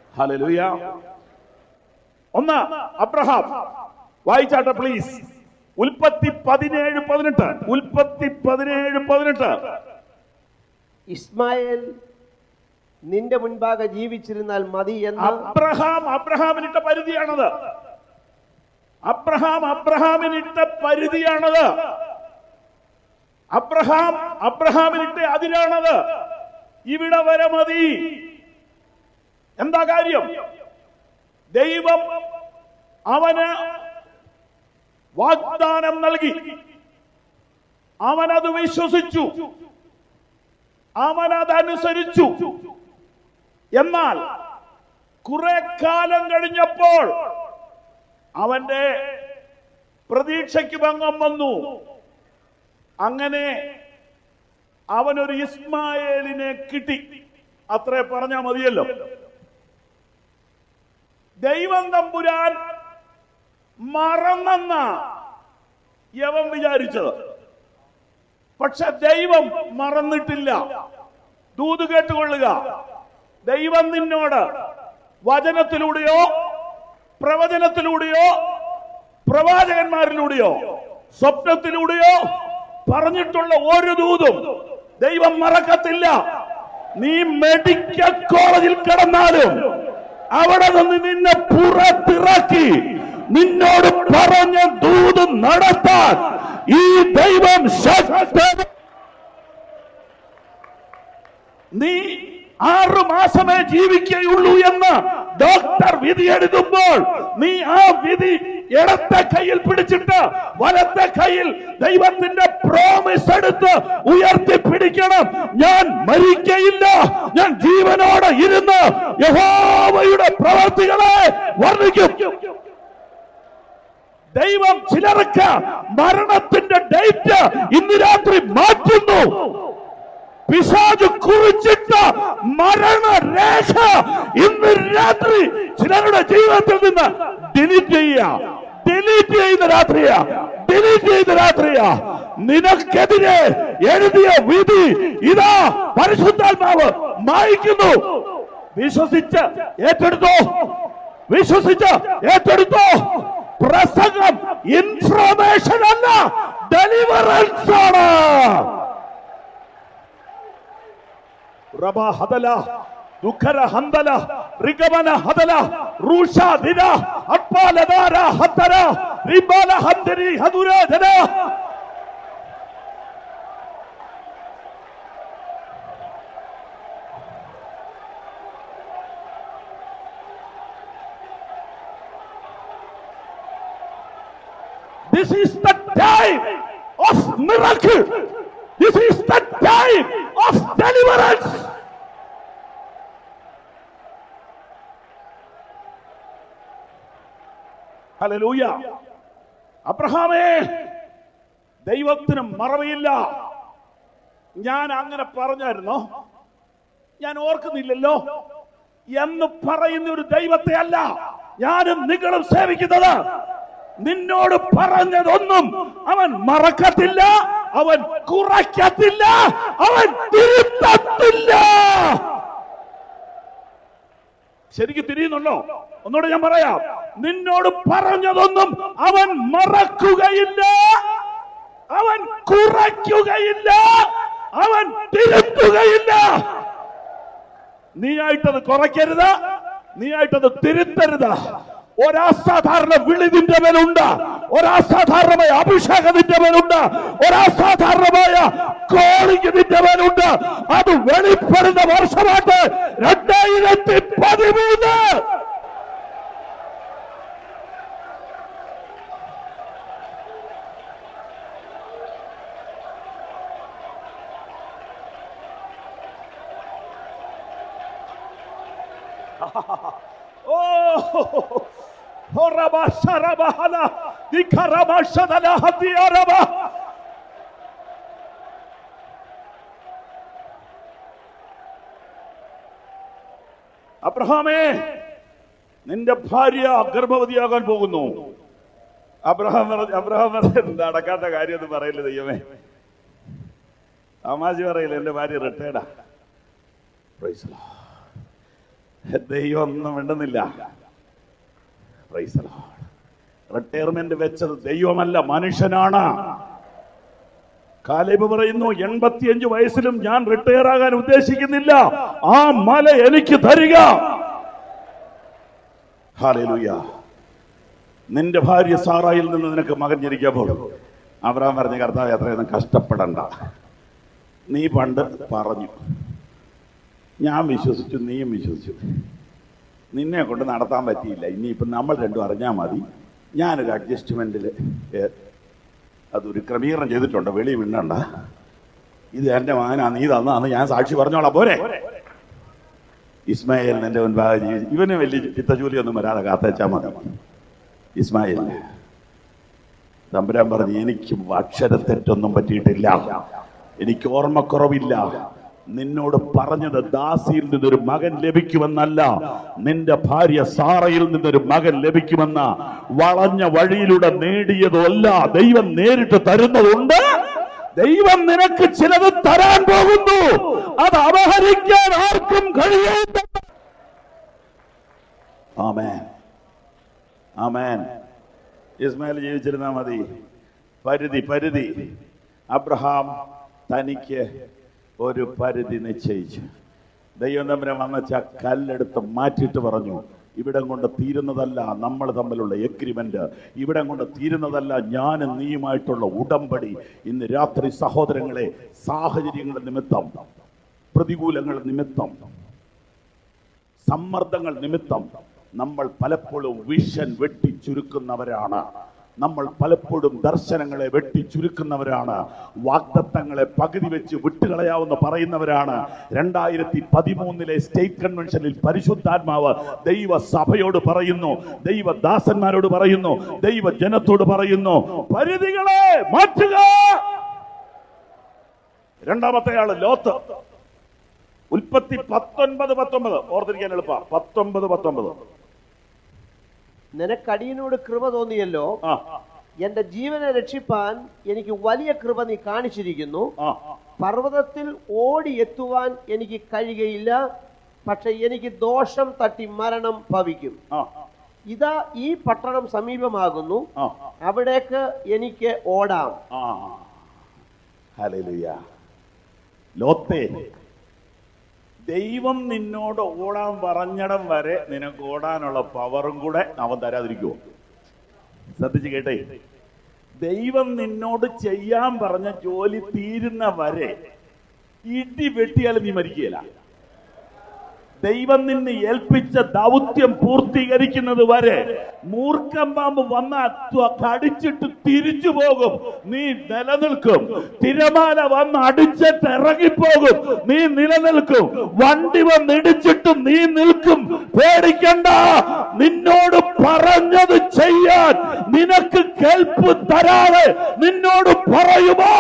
ഹല്ലേലൂയ ഒന്ന് അബ്രഹാം വായിച്ചാട്ടെ പ്ലീസ് ഉൽപ്പത്തി പതിനേഴ് പതിനെട്ട് ഉൽപ്പത്തി പതിനേഴ് പതിനെട്ട് ഇസ്മായേൽ നിന്റെ മുൻപാകെ ജീവിച്ചിരുന്നാൽ മതി എന്ന് അബ്രഹാം അബ്രഹാമിനിട്ട പരിധിയാണത് അബ്രഹാം അബ്രഹാമിനിട്ട പരിധിയാണത് അബ്രഹാം അബ്രഹാമിനിട്ട അതിരാണത് ഇവിടെ വരെ മതി എന്താ കാര്യം ദൈവം അവന് വാഗ്ദാനം നൽകി അവനത് വിശ്വസിച്ചു അവനതനുസരിച്ചു എന്നാൽ കുറെ കാലം കഴിഞ്ഞപ്പോൾ അവന്റെ പ്രതീക്ഷയ്ക്ക് ഭംഗം വന്നു അങ്ങനെ അവനൊരു ഇസ്മായേലിനെ കിട്ടി അത്രേ പറഞ്ഞാ മതിയല്ലോ ദൈവം തമ്പുരാൻ മറന്നെന്ന യവൻ വിചാരിച്ചത് പക്ഷെ ദൈവം മറന്നിട്ടില്ല ദൂത് കേട്ടുകൊള്ളുക ദൈവം നിന്നോട് വചനത്തിലൂടെയോ പ്രവചനത്തിലൂടെയോ പ്രവാചകന്മാരിലൂടെയോ സ്വപ്നത്തിലൂടെയോ പറഞ്ഞിട്ടുള്ള ഒരു ദൂതും ദൈവം മറക്കത്തില്ല നീ മെഡിക്കൽ കോളേജിൽ കിടന്നാലും അവിടെ നിന്ന് നിന്നെ പുറത്തിറക്കി നിന്നോട് പറഞ്ഞ ദൂത് നടത്താൻ ഈ ദൈവം ശക്തൻ നീ ആറു മാസമേ ജീവിക്കുകയുള്ളൂ എന്ന് ഡോക്ടർ വിധി എഴുതുമ്പോൾ നീ ആ വിധി ഇടത്തെ കയ്യിൽ പിടിച്ചിട്ട് വലത്തെ കയ്യിൽ ദൈവത്തിന്റെ പ്രോമിസ് എടുത്ത് ഉയർത്തി പിടിക്കണം ഞാൻ മരിക്കയില്ല ഞാൻ ജീവനോടെ ഇരുന്ന് യഹോവയുടെ പ്രവർത്തികളെ വർണ്ണിക്കും ദൈവം ചിലർക്ക് മരണത്തിന്റെ ഡേറ്റ് ഇന്ന് രാത്രി മാറ്റുന്നു പിശാജ് കുറിച്ചിട്ട മരണരേഖ ഇന്ന് രാത്രി ചിലരുടെ ജീവിതത്തിൽ നിന്ന് ഡിലീറ്റ് ചെയ്യുക ഡിലീറ്റ് ചെയ്യുന്ന രാത്രിയാ ഡിലീറ്റ് ചെയ്യുന്ന രാത്രിയാ നിനക്കെതിരെ എഴുതിയ വിധി ഇതാ പരിശുദ്ധാത്മാവ് മായിക്കുന്നു വിശ്വസിച്ച് ഏറ്റെടുത്തോ വിശ്വസിച്ച് ഏറ്റെടുത്തോ പ്രസംഗം ഇൻഫർമേഷൻ അല്ല ഡെലിവറൻസ് ആണ് റബ ഹദല ദുഃഖര ഹന്തല റിഗമന ഹദല റൂഷ ദിന അപ്പാലദാര ഹത്തര റിബാല ഹന്തരി ഹദുരാധന This is the time of miracle. This is the time of deliverance. Hallelujah അബ്രഹാമേ ദൈവത്തിന് മറവിയില്ല ഞാൻ അങ്ങനെ പറഞ്ഞായിരുന്നോ ഞാൻ ഓർക്കുന്നില്ലല്ലോ എന്ന് പറയുന്ന ഒരു ദൈവത്തെ അല്ല ഞാനും നിങ്ങളും സേവിക്കുന്നത് നിന്നോട് പറഞ്ഞതൊന്നും അവൻ മറക്കത്തില്ല അവൻ കുറയ്ക്കത്തില്ല അവൻ തിരുത്തത്തില്ല ശരിക്കും തിരിയുന്നുണ്ടോ ഒന്നുകൂടെ ഞാൻ പറയാം നിന്നോട് പറഞ്ഞതൊന്നും അവൻ മറക്കുകയില്ല അവൻ കുറയ്ക്കുകയില്ല അവൻ തിരുത്തുകയില്ല നീയായിട്ടത് കുറയ്ക്കരുത് നീയായിട്ടത് തിരുത്തരുത് ഒരസാധാരണ വിളി നിന്റെ മേലുണ്ട് ഒരസാധാരണമായ അഭിഷേകം നിന്റെ മേലുണ്ട് ഒരസാധാരണമായ കോളിംഗ് നിന്റെ മേലുണ്ട് അത് വെളിപ്പെടുന്ന വർഷമായിട്ട് രണ്ടായിരത്തി പതിമൂന്ന് Oh, Horaba Sharabahana, Dikaraba Shadala Hadiaraba. അബ്രഹാമേ നിന്റെ ഭാര്യ ഗർഭവതിയാകാൻ പോകുന്നു അബ്രഹാം പറഞ്ഞ അബ്രഹാം പറഞ്ഞ നടക്കാത്ത കാര്യം ഒന്നും പറയില്ല ദൈവമേ തമാശ പറയില്ല എന്റെ ഭാര്യ റിട്ടയർഡാ ദൈവം ഒന്നും മിണ്ടുന്നില്ല Praise the Lord. റിട്ടയർമെന്റ് വെച്ചത് ദൈവമല്ല മനുഷ്യനാണ് കാലേബ് പറയുന്നു എൺപത്തിയഞ്ച് വയസ്സിലും ഞാൻ റിട്ടയർ ആകാൻ ഉദ്ദേശിക്കുന്നില്ല ആ മല എനിക്ക് തരിക ഹാലേലൂയ നിന്റെ ഭാര്യ സാറായിൽ നിന്ന് നിനക്ക് മകൻ ജനിക്കുമ്പോൾ അവരാൻ പറഞ്ഞ കർത്താവ് അത്രയൊന്നും കഷ്ടപ്പെടണ്ട നീ പണ്ട് പറഞ്ഞു ഞാൻ വിശ്വസിച്ചു നീയും വിശ്വസിച്ചു നിന്നെ കൊണ്ട് നടത്താൻ പറ്റിയില്ല ഇനിയിപ്പം നമ്മൾ രണ്ടും അറിഞ്ഞാൽ മതി ഞാനൊരു അഡ്ജസ്റ്റ്മെൻറ്റിൽ അതൊരു ക്രമീകരണം ചെയ്തിട്ടുണ്ട് വെളി വിണ്ണണ്ട ഇത് എൻ്റെ മകനാ നീ തന്നാന്ന് ഞാൻ സാക്ഷി പറഞ്ഞോളാം പോരെ ഇസ്മായിൽ എൻ്റെ മുൻപാകെ ജീവി ഇവന് വലിയ ചിത്തജൂലിയൊന്നും വരാതെ കാത്തേച്ചാൽ മതി ഇസ്മായിൽ തമ്പുരാൻ പറഞ്ഞു എനിക്ക് അക്ഷരത്തെറ്റൊന്നും പറ്റിയിട്ടില്ല എനിക്ക് ഓർമ്മക്കുറവില്ല നിന്നോട് പറഞ്ഞത് ദാസിയിൽ നിന്നൊരു മകൻ ലഭിക്കുമെന്നല്ല നിന്റെ ഭാര്യ സാറയിൽ നിന്നൊരു മകൻ ലഭിക്കുമെന്ന വളഞ്ഞ വഴിയിലൂടെ നേടിയതല്ല ദൈവം നേരിട്ട് തരുന്നതുണ്ട് ദൈവം നിനക്ക് ചിലത് തരാൻ പോകുന്നു അത് അപഹരിക്കാൻ ആർക്കും കഴിയാത്ത ആമേൻ ആമേൻ ഇസ്മായിൽ ജീവിച്ചിരുന്നാ മതി പരിധി പരിധി അബ്രഹാം തനിക്ക് ഒരു പരിധി നിശ്ചയിച്ചു ദൈവം തമ്മിലെ വന്നച്ച കല്ലെടുത്ത് മാറ്റിയിട്ട് പറഞ്ഞു ഇവിടം കൊണ്ട് തീരുന്നതല്ല നമ്മൾ തമ്മിലുള്ള എഗ്രിമെന്റ് ഇവിടം കൊണ്ട് തീരുന്നതല്ല ഞാനും നീയുമായിട്ടുള്ള ഉടമ്പടി ഇന്ന് രാത്രി സഹോദരങ്ങളെ സാഹചര്യങ്ങളുടെ നിമിത്തം പ്രതികൂലങ്ങൾ നിമിത്തം സമ്മർദ്ദങ്ങൾ നിമിത്തം നമ്മൾ പലപ്പോഴും വിഷൻ വെട്ടി ചുരുക്കുന്നവരാണ് നമ്മൾ പലപ്പോഴും ദർശനങ്ങളെ വെട്ടി ചുരുക്കുന്നവരാണ് വാഗ്ദത്തങ്ങളെ പകുതി വെച്ച് വിട്ടുകളയാവുന്ന പറയുന്നവരാണ് രണ്ടായിരത്തി പതിമൂന്നിലെ സ്റ്റേറ്റ് കൺവെൻഷനിൽ പരിശുദ്ധാത്മാവ് ദൈവ സഭയോട് പറയുന്നു ദൈവദാസന്മാരോട് പറയുന്നു ദൈവ ജനത്തോട് പറയുന്നു പരിധികളെ മാറ്റുക രണ്ടാമത്തെ ആള് ലോത്ത് ഉൽപ്പത്തി പത്തൊൻപത് പത്തൊമ്പത് ഓർത്തിരിക്കാൻ എളുപ്പ പത്തൊമ്പത് പത്തൊമ്പത് നിനക്കടിയനോട് കൃപ തോന്നിയല്ലോ ആ എന്റെ ജീവനെ രക്ഷിപ്പാൻ എനിക്ക് വലിയ കൃപ നീ കാണിച്ചിരിക്കുന്നു ആ പർവ്വതത്തിൽ ഓടി എത്തുവാൻ എനിക്ക് കഴിയുകയില്ല പക്ഷെ എനിക്ക് ദോഷം തട്ടി മരണം ഭവിക്കും ആ ഇതാ ഈ പട്ടണം സമീപമാകുന്നു ആ അവിടേക്ക് എനിക്ക് ഓടാം ആ ഹല്ലേലൂയ ലോത്തേ ദൈവം നിന്നോട് ഓടാൻ പറഞ്ഞിടം വരെ നിനക്ക് ഓടാനുള്ള പവറും കൂടെ അവൻ തരാതിരിക്കുമോ ശ്രദ്ധിച്ച് കേട്ടേ ദൈവം നിന്നോട് ചെയ്യാൻ പറഞ്ഞ ജോലി തീരുന്ന വരെ ഇടി വെട്ടിയാലും നീ മരിക്കുകയില്ല ദൈവം നിന്നെ ഏൽപ്പിച്ച ദൗത്യം പൂർത്തീകരിക്കുന്നത് വരെ മൂർഖം പാമ്പ് വന്ന കടിച്ചിട്ട് തിരിച്ചു പോകും നീ നിലനിൽക്കും തിരമാല വന്ന് അടിച്ചിട്ട് ഇറങ്ങിപ്പോകും നീ നിലനിൽക്കും വണ്ടി വന്ന് ഇടിച്ചിട്ട് നീ നിൽക്കും പേടിക്കണ്ട നിന്നോട് പറഞ്ഞത് ചെയ്യാൻ നിനക്ക് കേൾപ്പ് തരാതെ നിന്നോട് പറയുമോ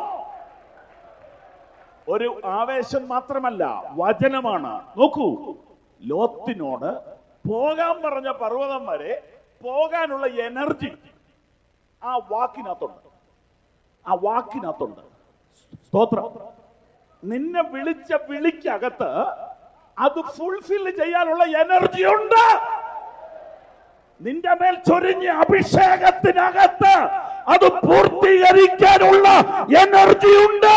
ഒരു ആവേശം മാത്രമല്ല വചനമാണ് നോക്കൂ ലോത്തിനോട് പോകാൻ പറഞ്ഞ പർവ്വതം വരെ പോകാനുള്ള എനർജി ആ വാക്കിനകത്തുണ്ട് ആ വാക്കിനകത്തുണ്ട് സ്തോത്രം നിന്നെ വിളിച്ച വിളിക്കകത്ത് അത് ഫുൾഫിൽ ചെയ്യാനുള്ള എനർജി ഉണ്ട് നിന്റെ മേൽ ചൊരിഞ്ഞ അഭിഷേകത്തിനകത്ത് അത് പൂർത്തീകരിക്കാനുള്ള എനർജി ഉണ്ട്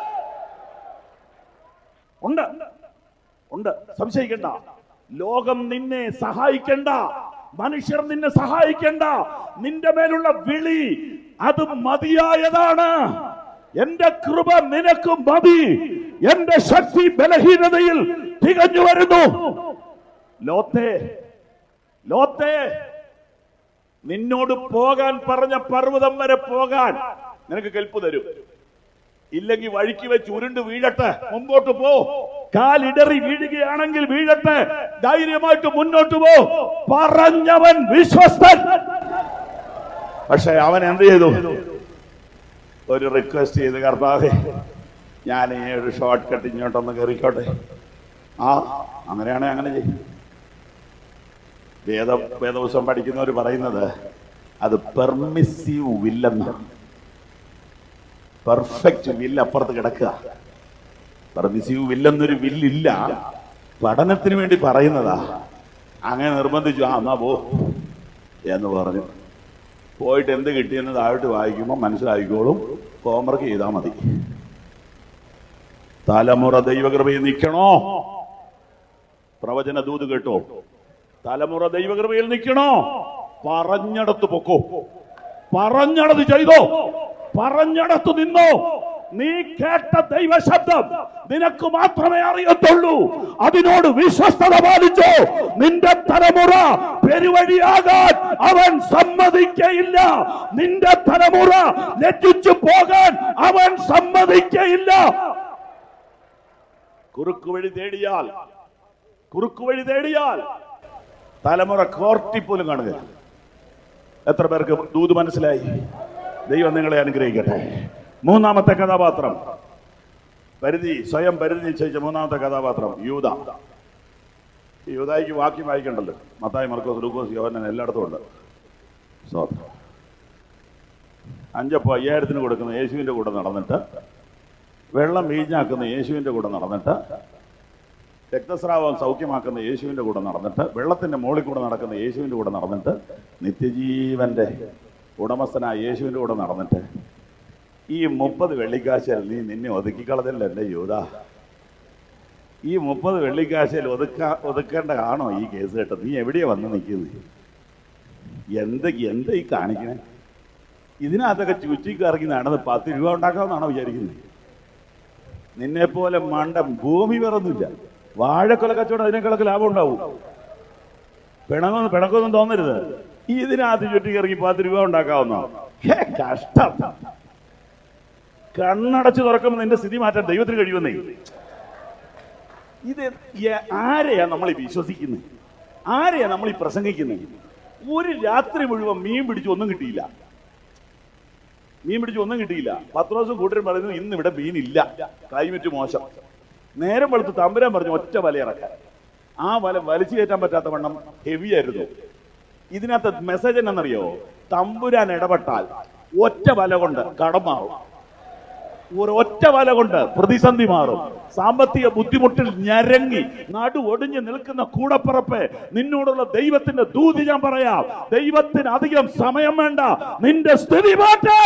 ഉണ്ട് ഉണ്ട് സംശയിക്കണ്ട ലോകം നിന്നെ സഹായിക്കണ്ട മനുഷ്യർ നിന്നെ സഹായിക്കണ്ട നിന്റെ മേലുള്ള വിളി അത് മതിയായതാണ് എന്റെ കൃപ നിനക്ക് മതി എന്റെ ശക്തി ബലഹീനതയിൽ തികഞ്ഞു വരുന്നു ലോത്തേ ലോത്തേ നിന്നോട് പോകാൻ പറഞ്ഞ പർവ്വതം വരെ പോകാൻ നിനക്ക് കെൽപ്പ് തരും ഇല്ലെങ്കിൽ വഴിക്ക് വെച്ച് ഉരുണ്ട് വീഴട്ടെ മുമ്പോട്ട് പോ കാലിടറി വീഴുകയാണെങ്കിൽ വീഴട്ടെ ധൈര്യമായിട്ട് മുന്നോട്ട് പോ പറഞ്ഞവൻ വിശ്വസ്തൻ പക്ഷെ അവൻ എന്ത് ചെയ്തു ഒരു റിക്വസ്റ്റ് ചെയ്ത് കർത്താവെ ഞാൻ ഈ ഒരു ഷോർട്ട് കട്ട് ഇങ്ങോട്ടൊന്ന് കയറിക്കോട്ടെ ആ അങ്ങനെയാണെങ്കിൽ അങ്ങനെ ചെയ്യും വേദ വേദപുസ്തകം പഠിക്കുന്നവർ പറയുന്നത് അത് പെർമിസീവ് വില്ലെന്നാണ് പെർഫെക്റ്റ് വില്ല് അപ്പുറത്ത് കിടക്കുക പെർമിസീവ് വില്ലെന്നൊരു വില്ലില്ല പഠനത്തിന് വേണ്ടി പറയുന്നതാ അങ്ങനെ നിർബന്ധിച്ചു ആ എന്നാ പോ എന്ന് പറഞ്ഞു പോയിട്ട് എന്ത് കിട്ടിയെന്ന് താഴോട്ട് വായിക്കുമ്പോൾ മനസ്സിലായിക്കോളും ഹോംവർക്ക് ചെയ്താൽ മതി തലമുറ ദൈവകൃപയിൽ നിൽക്കണോ പ്രവചന ദൂത് കേട്ടോ തലമുറ ദൈവകൃപയിൽ നിൽക്കണോ പറഞ്ഞടത്ത് പൊക്കോ പറഞ്ഞടത്ത് ചെയ്തോ പറഞ്ഞടത്ത് നിന്നോ നീ കേട്ട ദൈവശബ്ദം നിനക്ക് മാത്രമേ അറിയത്തുള്ളൂ അതിനോട് വിശ്വസ്തത പാലിച്ചോ നിന്റെ തലമുറ പെരുവഴിയാകാൻ അവൻ സമ്മതിക്കയില്ല നിന്റെ തലമുറ ലജ്ജിച്ചു പോകാൻ അവൻ സമ്മതിക്കയില്ല കുറുക്കു വഴി തേടിയാൽ കുറുക്കു വഴി തേടിയാൽ തലമുറ കോർട്ടി പോലും കാണുക എത്ര പേർക്ക് ദൂത് മനസ്സിലായി ദൈവം നിങ്ങളെ അനുഗ്രഹിക്കട്ടെ മൂന്നാമത്തെ കഥാപാത്രം പരിധി സ്വയം പരിധി നിശ്ചയിച്ച മൂന്നാമത്തെ കഥാപാത്രം യൂത ഈ യൂതായിക്ക് വാക്യം വായിക്കണ്ടല്ലോ മത്തായി മർക്കോസ് ലൂക്കോസ് യോഹനൻ എല്ലായിടത്തും ഉണ്ട് സ്തോത്രം അഞ്ചപ്പോ അയ്യായിരത്തിന് കൊടുക്കുന്ന യേശുവിന്റെ കൂടെ നടന്നിട്ട് വെള്ളം വീഞ്ഞാക്കുന്ന യേശുവിന്റെ കൂടെ നടന്നിട്ട് രക്തസ്രാവം സൗഖ്യമാക്കുന്ന യേശുവിന്റെ കൂടെ നടന്നിട്ട് വെള്ളത്തിന്റെ മുകളിൽ കൂടെ നടക്കുന്ന യേശുവിന്റെ കൂടെ നടന്നിട്ട് നിത്യജീവന്റെ ഉടമസ്ഥനായ യേശുവിന്റെ കൂടെ നടന്നിട്ട് ഈ മുപ്പത് വെള്ളിക്കാശിൽ നീ നിന്നെ ഒതുക്കിക്കളതല്ല എൻ്റെ യൂത ഈ മുപ്പത് വെള്ളിക്കാശിൽ ഒതുക്കാ ഒതുക്കേണ്ട ആണോ ഈ കേസ് കേട്ടോ നീ എവിടെയാ വന്ന് നിൽക്കുന്നത് എന്ത് എന്താ ഈ കാണിക്കണേ ഇതിനകത്തൊക്കെ ചുറ്റിക്ക് ഇറങ്ങി നടന്ന് പത്ത് രൂപ ഉണ്ടാക്കാമെന്നാണോ വിചാരിക്കുന്നത് നിന്നെ പോലെ മണ്ടം ഭൂമി വേറൊന്നുമില്ല വാഴക്കൊല കച്ചവടം അതിനേക്കാളൊക്കെ ലാഭം ഉണ്ടാവും പിണങ്ങൊന്നും പിണക്കൊന്നും തോന്നരുത് ഇതിനകത്ത് ചുറ്റി ഇറങ്ങി പത്ത് രൂപ ഉണ്ടാക്കാവുന്ന കഷ്ടം കണ്ണടച്ച് തുറക്കുമ്പോൾ നിന്റെ സ്ഥിതി മാറ്റാൻ ദൈവത്തിന് കഴിയുമെന്നേ ഇത് എ- ആരെയാ നമ്മൾ ഈ വിശ്വസിക്കുന്നത് ആരെയാ നമ്മൾ ഈ പ്രസംഗിക്കുന്നത് ഒരു രാത്രി മുഴുവൻ മീൻ പിടിച്ച് ഒന്നും കിട്ടിയില്ല മീൻ പിടിച്ച് ഒന്നും കിട്ടിയില്ല പത്ത് ദിവസം കൂട്ടരും പറയുന്നു ഇന്ന് ഇവിടെ മീനില്ല ക്ലൈമറ്റ് മോശം നേരം വെളുത്ത് തമ്പുരാൻ പറഞ്ഞു ഒറ്റ വല ഇറക്കാൻ ആ വല വലിച്ചു കയറ്റാൻ പറ്റാത്ത വണ്ണം ഹെവി ആയിരുന്നു ഇതിനകത്ത് മെസ്സേജ് എന്നറിയോ തമ്പുരാൻ ഇടപെട്ടാൽ ഒറ്റ വല കൊണ്ട് കടം മാറും ഒരു ഒറ്റ വല കൊണ്ട് പ്രതിസന്ധി മാറും സാമ്പത്തിക ബുദ്ധിമുട്ടിൽ ഞരങ്ങി നടു ഒടിഞ്ഞു നിൽക്കുന്ന കൂടപ്പറപ്പ് നിന്നോടുള്ള ദൈവത്തിന്റെ ദൂതി ഞാൻ പറയാം ദൈവത്തിന് അധികം സമയം വേണ്ട നിന്റെ സ്ഥിതി മാറ്റാൻ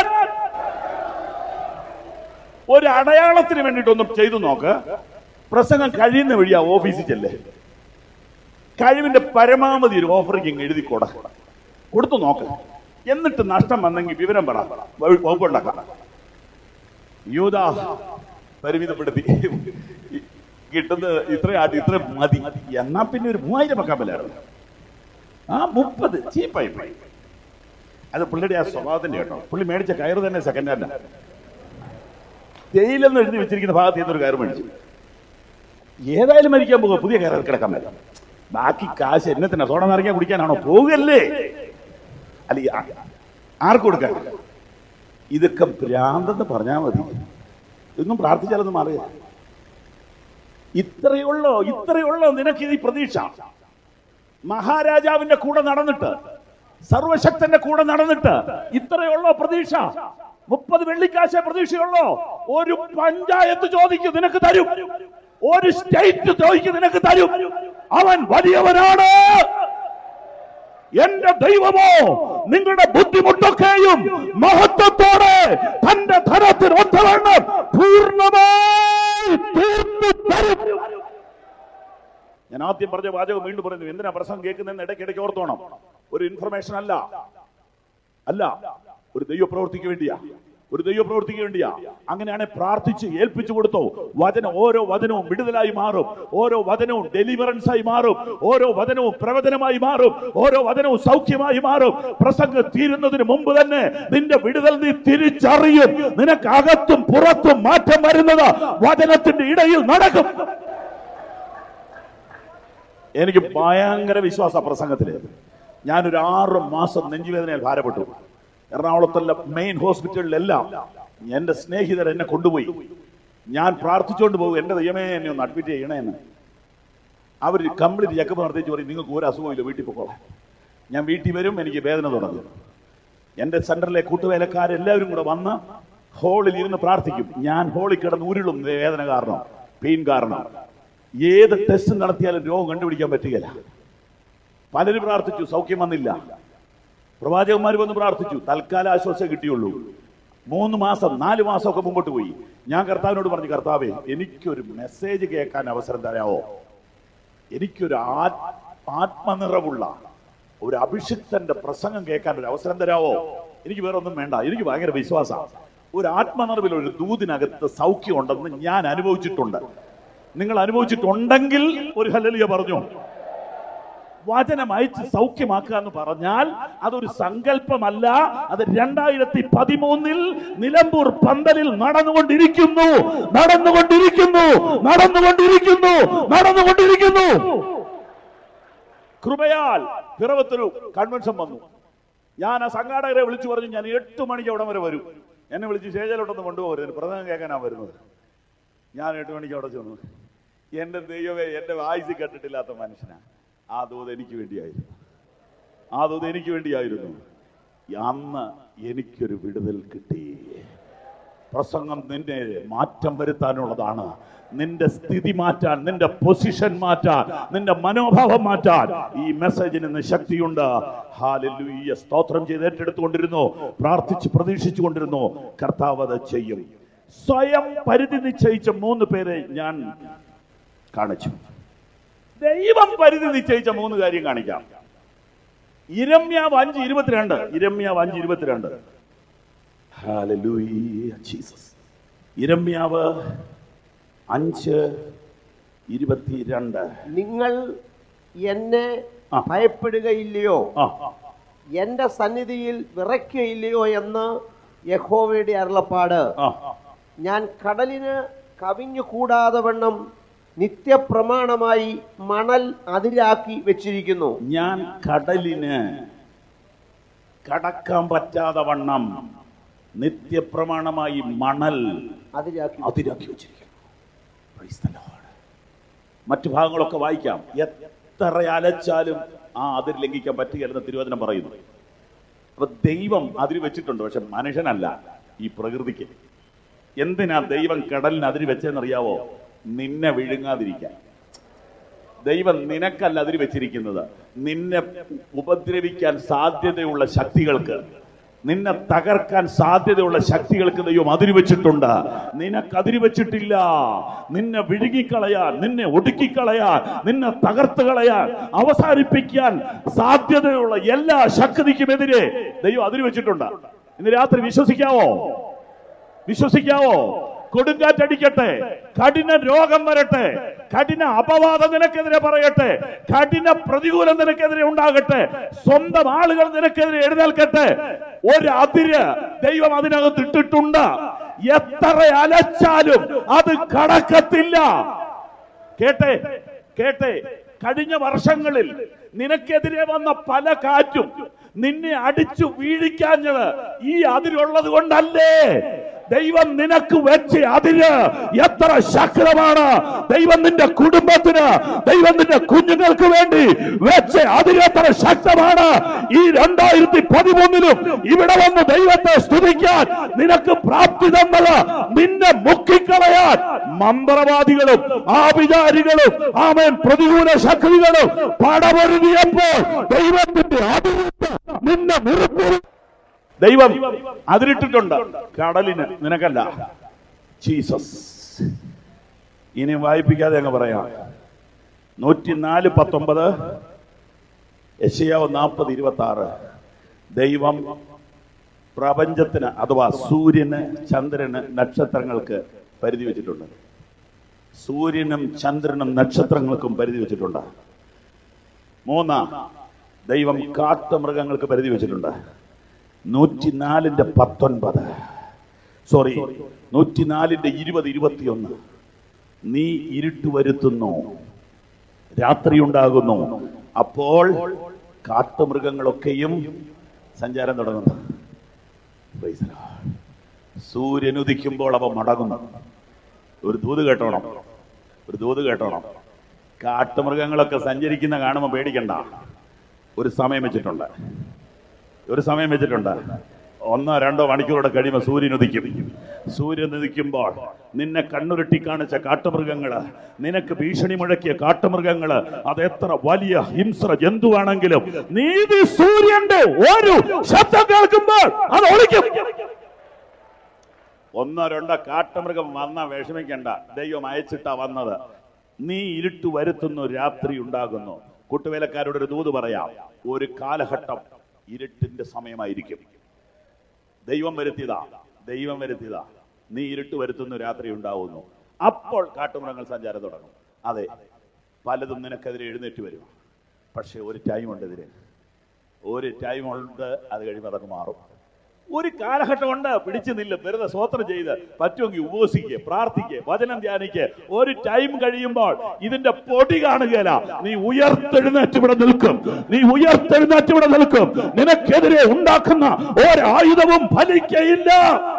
ഒരു അടയാളത്തിന് വേണ്ടിയിട്ടൊന്നും ചെയ്തു നോക്ക് പ്രസംഗം കഴിയുന്ന വഴിയാ ഓഫീസിൽ ചെല്ലേ കഴിവിന്റെ പരമാവധി ഒരു ഓഫറിങ് ഇങ്ങ് എഴുതി കൊടു കൊടുത്തു നോക്ക് എന്നിട്ട് നഷ്ടം വന്നെങ്കിൽ വിവരം പറ വകുപ്പുണ്ടാക്കാം യൂത പരിമിതപ്പെടുത്തി കിട്ടുന്നത് ഇത്ര ആട്ടി ഇത്ര മതി എന്നാ പിന്നെ ഒരു മൂവായിരം വെക്കാൻ പറ്റായിരുന്നു ആ മുപ്പത് ചീപ്പായി പോയി അത് പുള്ളിയുടെ ആ സ്വഭാവത്തിന്റെ കേട്ടോ പുള്ളി മേടിച്ച കയറ് തന്നെ സെക്കൻഡ് ഹാൻഡ് തേയിലെന്ന് എഴുതി വെച്ചിരിക്കുന്ന ഭാഗത്ത് നിന്നൊരു കയറ് മേടിച്ചു ഏതായാലും മരിക്കാൻ പോകുക പുതിയ കയറ് കിടക്കാൻ പറ്റും ബാക്കി കാശ് എന്നെ തന്നെ സോഡ നിറങ്ങിയാൽ കുടിക്കാനാണോ പോകുകയല്ലേ അല്ല ഈ ആ- ആർക്ക് കൊടുക്കാൻ ഇതൊക്കെ ഭ്രാന്തെന്ന് പറഞ്ഞാൽ മതി ഇതൊന്നും പ്രാർത്ഥിച്ചാലൊന്നും മാറിയ ഇത്രയുള്ളോ ഇത്രയുള്ളോ നിനക്ക് ഈ പ്രതീക്ഷ മഹാരാജാവിന്റെ കൂടെ നടന്നിട്ട് സർവശക്തന്റെ കൂടെ നടന്നിട്ട് ഇത്രയുള്ളോ പ്രതീക്ഷ മുപ്പത് വെള്ളിക്കാശേ പ്രതീക്ഷയുള്ളോ ഒരു പഞ്ചായത്ത് ചോദിക്കും നിനക്ക് തരും ഒരു സ്റ്റേറ്റ് ചോദിക്കും നിനക്ക് തരും അവൻ വലിയവനാണ് എന്റെ ദൈവമോ നിങ്ങളുടെ ബുദ്ധിമുട്ടൊക്കെയും മഹത്വത്തോടെ തന്റെ ധനത്തിന് ഒത്തവണ്ണം പൂർണ്ണമായി തീർന്നു തരും ഞാൻ ആദ്യം പറഞ്ഞ വാചകം വീണ്ടും പറയുന്നു എന്തിനാ പ്രസംഗം കേൾക്കുന്നതെന്ന് ഇടയ്ക്കിടയ്ക്ക് ഓർത്തോണം ഒരു ഇൻഫർമേഷൻ അല്ല അല്ല ഒരു ദൈവപ്രവൃത്തിക്ക് വേണ്ടിയാ ഒരു ദൈവപ്രവൃത്തിക്ക് വേണ്ടിയാ അങ്ങനെയാണ് പ്രാർത്ഥിച്ച് ഏൽപ്പിച്ചു കൊടുത്തോ വചനം ഓരോ വചനവും വിടുതലായി മാറും ഓരോ വചനവും ഡെലിവറൻസ് ആയി മാറും ഓരോ വചനവും പ്രവചനമായി മാറും ഓരോ വചനവും സൗഖ്യമായി മാറും പ്രസംഗം തീരുന്നതിന് മുമ്പ് തന്നെ നിന്റെ വിടുതൽ നീ തിരിച്ചറിയും നിനക്ക് അകത്തും പുറത്തും മാറ്റം വരുന്നത് വചനത്തിന്റെ ഇടയിൽ നടക്കും എനിക്ക് ഭയങ്കര വിശ്വാസ പ്രസംഗത്തില് ഞാനൊരു ആറ് മാസം നെഞ്ചുവേദനയിൽ ഭാരപ്പെട്ടു എറണാകുളത്തുള്ള മെയിൻ ഹോസ്പിറ്റലിലെല്ലാം എന്റെ സ്നേഹിതർ എന്നെ കൊണ്ടുപോയി ഞാൻ പ്രാർത്ഥിച്ചുകൊണ്ട് പോകും എന്റെ ദൈവമേ എന്നെ ഒന്ന് അഡ്മിറ്റ് ചെയ്യണേന്ന് അവർ കംപ്ലീറ്റ് ചെക്കപ്പ് നടത്തിച്ച് പറയും നിങ്ങൾക്ക് ഒരു അസുഖമില്ല വീട്ടിൽ പോക്കോളാം ഞാൻ വീട്ടിൽ വരും എനിക്ക് വേദന തുടങ്ങും എന്റെ സെന്ററിലെ കൂട്ടുവേലക്കാരെല്ലാവരും കൂടെ വന്ന് ഹോളിൽ ഇരുന്ന് പ്രാർത്ഥിക്കും ഞാൻ ഹോളിൽ കിടന്ന് ഉരുളും വേദന കാരണം പെയിൻ കാരണം ഏത് ടെസ്റ്റ് നടത്തിയാലും രോഗം കണ്ടുപിടിക്കാൻ പറ്റുകയില്ല പലരും പ്രാർത്ഥിച്ചു സൗഖ്യം വന്നില്ല പ്രവാചകന്മാർ വന്ന് പ്രാർത്ഥിച്ചു തൽക്കാല ആശ്വാസം കിട്ടിയുള്ളൂ മൂന്ന് മാസം നാല് മാസം ഒക്കെ മുമ്പോട്ട് പോയി ഞാൻ കർത്താവിനോട് പറഞ്ഞു കർത്താവേ എനിക്കൊരു മെസ്സേജ് കേൾക്കാൻ അവസരം തരാവോ എനിക്കൊരു ആ- ആത്മനിറവുള്ള ഒരു അഭിഷിക്തന്റെ പ്രസംഗം കേൾക്കാൻ ഒരു അവസരം തരാവോ എനിക്ക് വേറെ ഒന്നും വേണ്ട എനിക്ക് ഭയങ്കര വിശ്വാസമാണ് ഒരു ആത്മനിറവിൽ ഒരു ദൂതിനകത്ത് സൗഖ്യം ഉണ്ടെന്ന് ഞാൻ അനുഭവിച്ചിട്ടുണ്ട് നിങ്ങൾ അനുഭവിച്ചിട്ടുണ്ടെങ്കിൽ ഒരു ഹല്ലലിയ പറഞ്ഞു വചനം അയച്ച് സൗഖ്യമാക്കുക എന്ന് പറഞ്ഞാൽ അതൊരു സങ്കല്പമല്ല അത് രണ്ടായിരത്തി പതിമൂന്നിൽ നിലമ്പൂർ പന്തലിൽ നടന്നുകൊണ്ടിരിക്കുന്നു നടന്നുകൊണ്ടിരിക്കുന്നു നടന്നുകൊണ്ടിരിക്കുന്നു നടന്നുകൊണ്ടിരിക്കുന്നു കൃപയാൽ പിറവത്തൊരു കൺവെൻഷൻ വന്നു ഞാൻ ആ സംഘാടകരെ വിളിച്ചു പറഞ്ഞു ഞാൻ എട്ട് മണിക്ക് അവിടെ വരെ വരും എന്നെ വിളിച്ച് സ്റ്റേജിലോട്ടൊന്ന് കൊണ്ടുപോകരുത് പ്രധാനം കേൾക്കാനാ വരുന്നത് ഞാൻ എട്ട് മണിക്ക് അവിടെ ചെന്നു എന്റെ ദൈവമേ എന്റെ വായിച്ച് കേട്ടിട്ടില്ലാത്ത മനുഷ്യനാ ആ ദൂത് എനിക്ക് വേണ്ടിയായിരുന്നു ആ ദൂത് എനിക്ക് വേണ്ടിയായിരുന്നു അന്ന് എനിക്കൊരു വിടുതൽ കിട്ടി പ്രസംഗം നിന്നെ മാറ്റം വരുത്താനുള്ളതാണ് നിന്റെ സ്ഥിതി മാറ്റാൻ നിന്റെ പൊസിഷൻ മാറ്റാൻ നിന്റെ മനോഭാവം മാറ്റാൻ ഈ മെസ്സേജിന് ഇന്ന് ശക്തിയുണ്ട് ഹാലലൂയ സ്തോത്രം ചെയ്ത് ഏറ്റെടുത്തുകൊണ്ടിരുന്നു പ്രാർത്ഥിച്ച് പ്രതീക്ഷിച്ചു കൊണ്ടിരുന്നു കർത്താവ് അത് ചെയ്യും സ്വയം പരിധി നിശ്ചയിച്ച മൂന്ന് പേരെ ഞാൻ കാണിച്ചു ദൈവം പരിധി നിശ്ചയിച്ച മൂന്ന് കാര്യം കാണിക്കാം ഇരമ്യാവ് അഞ്ച് ഇരുപത്തിരണ്ട് ഇരമ്യാവ് അഞ്ച് ഇരുപത്തിരണ്ട് Hallelujah, Jesus. ഇരമ്യാവ് അഞ്ച് ഇരുപത്തിരണ്ട് നിങ്ങൾ എന്നെ ആ. ഭയപ്പെടുകയില്ലയോ ആ എന്റെ സന്നിധിയിൽ വിറയ്ക്കുകയില്ലയോ എന്ന് യഹോവയുടെ അരുളപ്പാട് ആ ഞാൻ കടലിന് കവിഞ്ഞു കൂടാതെ വണ്ണം നിത്യപ്രമാണമായി മണൽ അതിരാക്കി വെച്ചിരിക്കുന്നു ഞാൻ കടലിന് കടക്കാൻ പറ്റാതെ വണ്ണം നിത്യപ്രമാണമായി മണൽ അതിരാക്കി അതിരാക്കി വെച്ചിരിക്കുന്നു Praise the Lord. മറ്റു ഭാഗങ്ങളൊക്കെ വായിക്കാം എത്ര അലച്ചാലും ആ അതിർ ലംഘിക്കാൻ പറ്റുകയല്ലെന്ന് തിരുവചനം പറയുന്നു അപ്പൊ ദൈവം അതിര് വെച്ചിട്ടുണ്ട് പക്ഷെ മനുഷ്യനല്ല ഈ പ്രകൃതിക്ക് എന്തിനാ ദൈവം കടലിന് അതിര് വെച്ചെന്നറിയാവോ നിന്നെ വിഴുങ്ങാതിരിക്കാൻ ദൈവം നിനക്കല്ല അതിര് വെച്ചിരിക്കുന്നത് നിന്നെ ഉപദ്രവിക്കാൻ സാധ്യതയുള്ള ശക്തികൾക്ക് നിന്നെ തകർക്കാൻ സാധ്യതയുള്ള ശക്തികൾക്ക് ദൈവം അതിര് വെച്ചിട്ടുണ്ട് നിനക്ക് അതിര് വെച്ചിട്ടില്ല നിന്നെ വിഴുങ്ങിക്കളയാൻ നിന്നെ ഒടുക്കിക്കളയാൻ നിന്നെ തകർത്ത് കളയാൻ അവസാനിപ്പിക്കാൻ സാധ്യതയുള്ള എല്ലാ ശക്തിക്കുമെതിരെ ദൈവം അതിര് വെച്ചിട്ടുണ്ട് ഇന്ന് രാത്രി വിശ്വസിക്കാവോ വിശ്വസിക്കാവോ കൊടുങ്കാറ്റടിക്കട്ടെ കഠിന രോഗം വരട്ടെ കഠിന അപവാദം നിനക്കെതിരെ പറയട്ടെ കഠിന പ്രതികൂലം നിനക്കെതിരെ ഉണ്ടാകട്ടെ സ്വന്തം ആളുകൾ നിനക്കെതിരെ എഴുന്നേൽക്കട്ടെ ഒരു അതിര് ദൈവം അതിനകത്ത് ഇട്ടിട്ടുണ്ട് എത്ര അലച്ചാലും അത് കടക്കത്തില്ല കേട്ടെ കേട്ടെ കഴിഞ്ഞ വർഷങ്ങളിൽ നിനക്കെതിരെ വന്ന പല കാറ്റും നിന്നെ അടിച്ചു വീഴിക്കാഞ്ഞത് ഈ അതിരുള്ളത് കൊണ്ടല്ലേ ദൈവം നിനക്ക് വെച്ച് അതിര് എത്ര ശക്തമാണ് ദൈവം നിന്റെ കുടുംബത്തിന് ദൈവം നിന്റെ കുഞ്ഞുങ്ങൾക്ക് വേണ്ടി വെച്ച് അതിര് എത്ര ശക്തമാണ് ഈ രണ്ടായിരത്തി പതിമൂന്നിലും ഇവിടെ വന്ന് ദൈവത്തെ സ്തുതിക്കാൻ നിനക്ക് പ്രാപ്തി തന്നത് നിന്നെ മുക്കിക്കളയാൻ മന്ത്രവാദികളും ആഭിചാരികളും ആമേൻ പ്രതികൂല ശക്തികളും പടപൊരുതിയപ്പോൾ ദൈവത്തിന്റെ അതിരിട്ട് നിന്നെ നിർത്തി ദൈവം അതിരിട്ടിട്ടുണ്ട് കടലിന് നിനക്കല്ല ജീസസ് ഇനി വായിപ്പിക്കാതെ അങ്ങ് പറയാം നൂറ്റിനാല് പത്തൊമ്പത് യശയാവ് നാൽപ്പത് ഇരുപത്തി ആറ് ദൈവം പ്രപഞ്ചത്തിന് അഥവാ സൂര്യന് ചന്ദ്രന് നക്ഷത്രങ്ങൾക്ക് പരിധി വെച്ചിട്ടുണ്ട് സൂര്യനും ചന്ദ്രനും നക്ഷത്രങ്ങൾക്കും പരിധി വെച്ചിട്ടുണ്ട് മൂന്ന് ദൈവം കാട്ടുമൃഗങ്ങൾക്ക് പരിധി വെച്ചിട്ടുണ്ട് നൂറ്റിനാലിന്റെ പത്തൊൻപത് സോറി നൂറ്റിനാലിന്റെ ഇരുപത് ഇരുപത്തിയൊന്ന് നീ ഇരുട്ട് വരുത്തുന്നു രാത്രി ഉണ്ടാകുന്നു അപ്പോൾ കാട്ടുമൃഗങ്ങളൊക്കെയും സഞ്ചാരം തുടങ്ങുന്നു Praise the Lord. സൂര്യൻ ഉദിക്കുമ്പോൾ അവ മടങ്ങുന്നു ഒരു ദൂത് കേട്ടോണം ഒരു ദൂത് കേട്ടോണം കാട്ടുമൃഗങ്ങളൊക്കെ സഞ്ചരിക്കുന്ന കാണുമ്പോൾ പേടിക്കണ്ട ഒരു സമയം വെച്ചിട്ടുണ്ട് ഒരു സമയം വെച്ചിട്ടുണ്ട് ഒന്നോ രണ്ടോ മണിക്കൂറുടെ കഴിയുമ്പോൾ സൂര്യൻ ഉദിക്കും സൂര്യൻ ഉദിക്കുമ്പോൾ നിന്നെ കണ്ണുരുട്ടി കാണിച്ച കാട്ടുമൃഗങ്ങള് നിനക്ക് ഭീഷണി മുഴക്കിയ കാട്ടുമൃഗങ്ങള് അത് എത്ര വലിയ ഹിംസ്ര ജന്തുവാണെങ്കിലും നീതി സൂര്യന്റെ ഒരു ശബ്ദം കേൾക്കുമ്പോൾ അത് ഒളിക്കും ഒന്നോ രണ്ടോ കാട്ടുമൃഗം വന്ന വിഷമിക്കണ്ട ദൈവം അയച്ചിട്ടാ വന്നത് നീ ഇരുട്ട് വരുത്തുന്നു രാത്രി ഉണ്ടാകുന്നു കൂട്ടുവേലക്കാരോട് ഒരു ദൂത് പറയാം ഒരു കാലഘട്ടം ഇരുട്ടിന്റെ സമയമായിരിക്കും ദൈവം വരുത്തിയതാ ദൈവം വരുത്തിയതാ നീ ഇരുട്ട് വരുത്തുന്നു രാത്രി ഉണ്ടാവുന്നു അപ്പോൾ കാട്ടുമൃഗങ്ങൾ സഞ്ചാരം തുടങ്ങും അതെ പലതും നിനക്കെതിരെ എഴുന്നേറ്റ് വരും പക്ഷെ ഒരു ടൈം ഉണ്ട് ഇതിന് ഒരു ടൈം ഉണ്ട് അത് കഴിയുമ്പോൾ അതൊക്കെ മാറും ഒരു കാലഘട്ടം ഉണ്ട് പിടിച്ചു നില്ലും വെറുതെ സ്വോത്രം ചെയ്ത് പറ്റുമെങ്കിൽ ഉപവസിക്കുക പ്രാർത്ഥിക്കുക വചനം ധ്യാനിക്കുക ഒരു ടൈം കഴിയുമ്പോൾ ഇതിന്റെ പൊടി കാണുകയില്ല നീ ഉയർത്തെഴുന്നേറ്റ് ഇവിടെ നിൽക്കും നീ ഉയർത്തെഴുന്നേറ്റ് ഇവിടെ നിൽക്കും നിനക്കെതിരെ ഉണ്ടാക്കുന്ന ഒരായുധവും ഫലിക്കയില്ല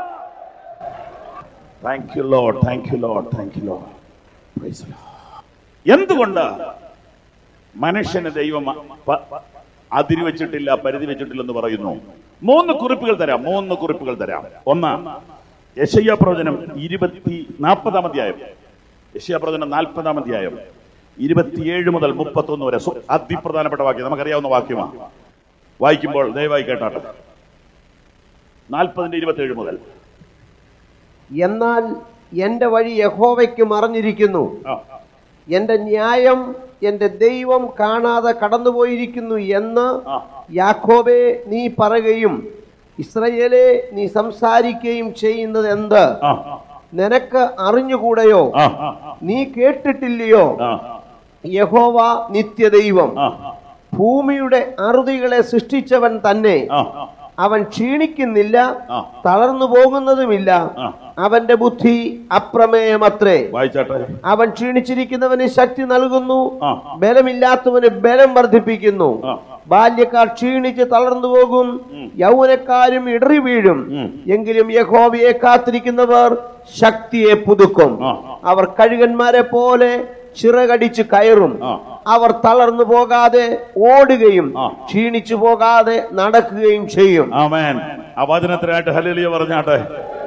thank you Lord thank you Lord thank you Lord എന്തുകൊണ്ട് മനുഷ്യന് ദൈവം പ- അതിര് വെച്ചിട്ടില്ല പരിധി വെച്ചിട്ടില്ലെന്ന് പറയുന്നു മൂന്ന് കുറിപ്പുകൾ തരാം മൂന്ന് കുറിപ്പുകൾ തരാം ഒന്ന് യശയ്യ പ്രവചനം ഇരുപത്തി നാൽപ്പതാം അധ്യായം യശയ്യ പ്രവചനം നാൽപ്പതാം അധ്യായം ഇരുപത്തിയേഴ് മുതൽ മുപ്പത്തൊന്ന് വരെ സു- അതിപ്രധാനപ്പെട്ട വാക്യം നമുക്കറിയാവുന്ന വാക്യമാണ് വായിക്കുമ്പോൾ ദയവായി കേട്ടാട്ടെ നാൽപ്പതിന്റെ ഇരുപത്തിയേഴ് മുതൽ എന്നാൽ എന്റെ വഴി യഹോവയ്ക്ക് മറഞ്ഞിരിക്കുന്നു ആ, എന്റെ ന്യായം എന്റെ ദൈവം കാണാതെ കടന്നുപോയിരിക്കുന്നു എന്ന് ആ, യാക്കോബെ നീ പറയുകയും ഇസ്രയേലെ നീ സംസാരിക്കുകയും ചെയ്യുന്നത് എന്ത് ആ, നിനക്ക് അറിഞ്ഞുകൂടെയോ ആ, ആ, നീ കേട്ടിട്ടില്ലയോ ആ, യഹോവ നിത്യദൈവം ആ, ഭൂമിയുടെ അറുതികളെ സൃഷ്ടിച്ചവൻ തന്നെ ആ, അവൻ ക്ഷീണിക്കുന്നില്ല ആ. തളർന്നു പോകുന്നതുമില്ല ആ. അവന്റെ ബുദ്ധി അപ്രമേയമത്രേ വായിച്ചാട്ടെ അവൻ ക്ഷീണിച്ചിരിക്കുന്നവന് ശക്തി നൽകുന്നു ആ. ബലമില്ലാത്തവന് ബലം വർദ്ധിപ്പിക്കുന്നു ആ. ബാല്യക്കാർ ക്ഷീണിച്ച് തളർന്നു പോകും യൗവനക്കാരും ഇടറി വീഴും ഉം. എങ്കിലും യഹോവയെ കാത്തിരിക്കുന്നവർ ശക്തിയെ പുതുക്കും ആ. അവർ കഴുകന്മാരെ പോലെ ചിറകടിച്ച് കയറും ആ. അവർ തളർന്നു പോകാതെ ഓടുകയും ആ. ക്ഷീണിച്ചു പോകാതെ നടക്കുകയും ചെയ്യും ആമേൻ ആ വചനത്തിനായിട്ട് ഹല്ലേലൂയ പറഞ്ഞാട്ടെ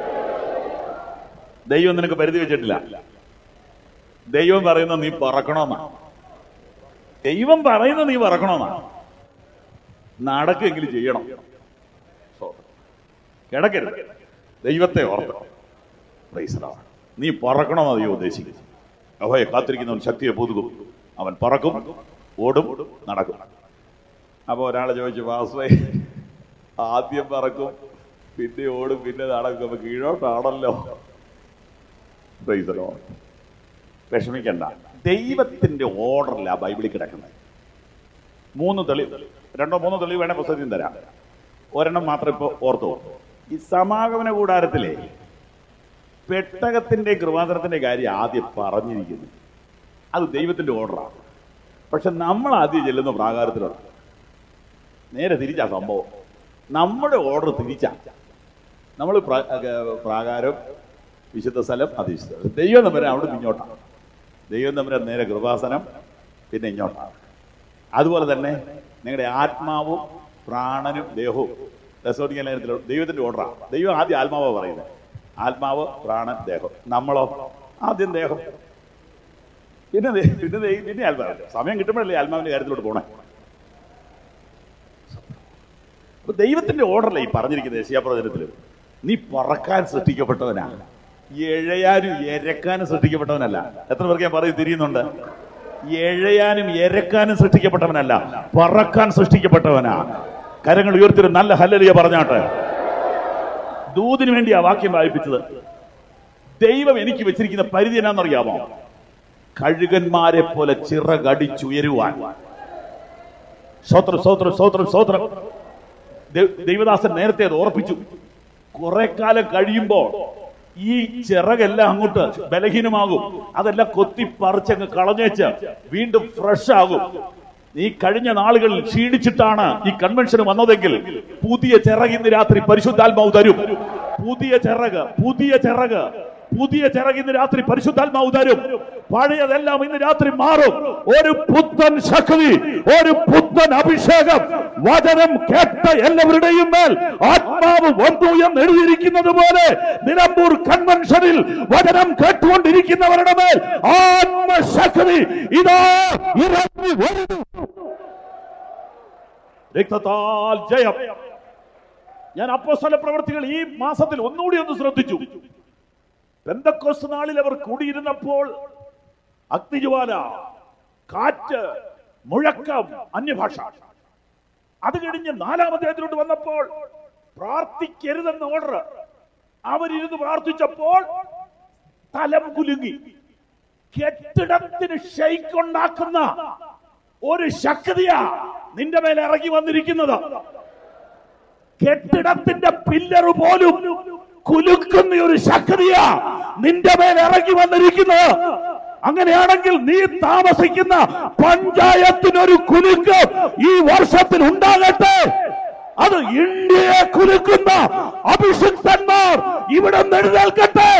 ദൈവം നിനക്ക് പരിധി വെച്ചിട്ടില്ല ദൈവം പറയുന്ന നീ പറക്കണമെന്നാ ദൈവം പറയുന്ന നീ പറക്കണമെന്നാ നടക്കെങ്കിലും ചെയ്യണം കിടക്കരുത് ദൈവത്തെ ഓർക്കണം Praise the Lord. നീ പറക്കണമെന്നാ ദൈവം ഉദ്ദേശിക്കുന്നത് അവയെ കാത്തിരിക്കുന്നവൻ ശക്തിയെ പുതുക്കും അവൻ പറക്കും ഓടും നടക്കും അപ്പോൾ ഒരാൾ ചോദിച്ചു വാസുവേ ആദ്യം പറക്കും പിന്നെ ഓടും പിന്നെ നടക്കും അപ്പൊ കീഴോട്ടാണല്ലോ Praise the Lord. വിഷമിക്കണ്ട ദൈവത്തിന്റെ ഓർഡറില്ല ബൈബിളിൽ കിടക്കുന്നത് മൂന്ന് തെളിവ് രണ്ടോ മൂന്നോ തെളിവ് വേണേ പുസ്തകത്തിൽ തരാം ഒരെണ്ണം മാത്രം ഇപ്പോൾ ഓർത്തോ ഈ സമാഗമന കൂടാരത്തിലെ പെട്ടകത്തിന്റെ കൃപാന്തരത്തിന്റെ കാര്യം ആദ്യം പറഞ്ഞിരിക്കുന്നു അത് ദൈവത്തിന്റെ ഓർഡറാണ് പക്ഷെ നമ്മൾ ആദ്യം ചെല്ലുന്ന പ്രാകാരത്തിലാണ് നേരെ തിരിച്ചാ സംഭവം നമ്മുടെ ഓർഡർ തിരിച്ചാ നമ്മൾ പ്രാകാരം വിശുദ്ധ സ്ഥലം അതിവിശുദ്ധ സ്ഥലം. ദൈവം തമ്മിൽ അവിടെ ഇങ്ങോട്ടാണ് ദൈവം തമ്മിൽ നേരെ കൃപാസനം പിന്നെ ഇങ്ങോട്ടാണ് അതുപോലെ തന്നെ നിങ്ങളുടെ ആത്മാവും പ്രാണനും ദേഹവും ദശോദിക്കാൻ ലേഖനത്തിൽ ദൈവത്തിന്റെ ഓർഡറാണ് ദൈവം ആദ്യം ആത്മാവാണ് പറയുന്നത് ആത്മാവ് പ്രാണൻ ദേഹം നമ്മളോ ആദ്യം ദേഹം പിന്നെ ദേ- പിന്നെ ദേ- പിന്നെ ആത്മാവ് സമയം കിട്ടുമ്പോഴല്ലേ ആത്മാവിന്റെ കാര്യത്തിലോട്ട് പോണേ അപ്പൊ ദൈവത്തിന്റെ ഓർഡറല്ലേ ഈ പറഞ്ഞിരിക്കുന്നത് യശയാപ്രവചനത്തിൽ നീ പറക്കാൻ സൃഷ്ടിക്കപ്പെട്ടവനാ എഴയാനും എരക്കാനും സൃഷ്ടിക്കപ്പെട്ടവനല്ല എത്ര പേർക്ക് ഞാൻ പറയും തിരിയുന്നുണ്ട് എഴയാനും എരക്കാനും സൃഷ്ടിക്കപ്പെട്ടവനല്ല പറക്കാൻ സൃഷ്ടിക്കപ്പെട്ടവനാ കരങ്ങൾ ഉയർത്തിയൊരു നല്ല ഹല്ലലിയ പറഞ്ഞാട്ടെ ദൂതിന് വേണ്ടി ആ വാക്യം വായിപ്പിച്ചത് ദൈവം എനിക്ക് വെച്ചിരിക്കുന്ന പരിധി എന്നാണെന്നറിയാമോ കഴുകന്മാരെ പോലെ ചിറകടിച്ചുയരുവാൻ സ്വത്രം സ്വത്രം സ്വത്രം സ്വത്രം ദൈ- ദൈവദാസൻ നേരത്തെ അത് ഓർപ്പിച്ചു കുറെ കാലം കഴിയുമ്പോൾ ഈ ചിറകെല്ലാം അങ്ങോട്ട് ബലഹീനമാകും അതെല്ലാം കൊത്തി പറിച്ചങ്ങ് കളഞ്ഞേച്ച് വീണ്ടും ഫ്രഷ് ആകും ഈ കഴിഞ്ഞ നാളുകളിൽ ക്ഷീണിച്ചിട്ടാണ് ഈ കൺവെൻഷൻ വന്നതെങ്കിൽ പുതിയ ചിറക് ഇന്ന് രാത്രി പരിശുദ്ധാത്മാവ് തരും പുതിയ ചിറക് പുതിയ ചിറക് പുതിയ ചിറക് ഇന്ന് രാത്രി പരിശുദ്ധാത്മാവ് തരും പഴയതെല്ലാം ഇന്ന് രാത്രി മാറും ഒരു പുത്തൻ ശക്തി ഒരു പുത്തൻ അഭിഷേകം വചനം കേട്ട എല്ലാവരുടെയും മേൽ ആത്മാവ് വന്നു എന്ന് എഴുതിയിരിക്കുന്നത് പോലെ നിലമ്പൂർ കൺവെൻഷനിൽ വചനം കേട്ടുകൊണ്ടിരിക്കുന്നവരുടെ മേൽ ആത്മശക്തി ഇതാ ഇറങ്ങി വരുന്നു രക്തത്താൽ ജയം ഞാൻ അപ്പോസ്തല പ്രവർത്തികൾ ഈ മാസത്തിൽ ഒന്നുകൂടി ഒന്ന് ശ്രദ്ധിച്ചു പെന്തക്കോസ് നാളിൽ അവർ കൂടിയിരുന്നപ്പോൾ അഗ്നിജ്വാല കാറ്റ് മുഴക്കം അന്യഭാഷ അത് കഴിഞ്ഞ് നാലാം അധ്യായത്തിലോട്ട് വന്നപ്പോൾ പ്രാർത്ഥിക്കരുതെന്ന ഓർഡർ അവരിരുന്ന് പ്രാർത്ഥിച്ചപ്പോൾ തലം കുലുങ്ങി കെട്ടിടത്തിന് ഷെയ്ക്ക് ഉണ്ടാക്കുന്ന ഒരു ശക്തിയാ നിന്റെ മേലെ ഇറങ്ങി വന്നിരിക്കുന്നത് കെട്ടിടത്തിന്റെ പില്ലർ പോലും കുലുക്കുന്ന ഒരു ശക്തിയാ നിന്റെ മേൽ ഇറങ്ങി വന്നിരിക്കുന്നത് അങ്ങനെയാണെങ്കിൽ നീ താമസിക്കുന്ന പഞ്ചായത്തിനൊരു കുലുക്ക് ഈ വർഷത്തിൽ ഉണ്ടാകട്ടെ അത് ഇന്ത്യയെ കുലുക്കുന്ന അഭിഷിക്തന്മാർ ഇവിടെ എഴുന്നേൽക്കട്ടെ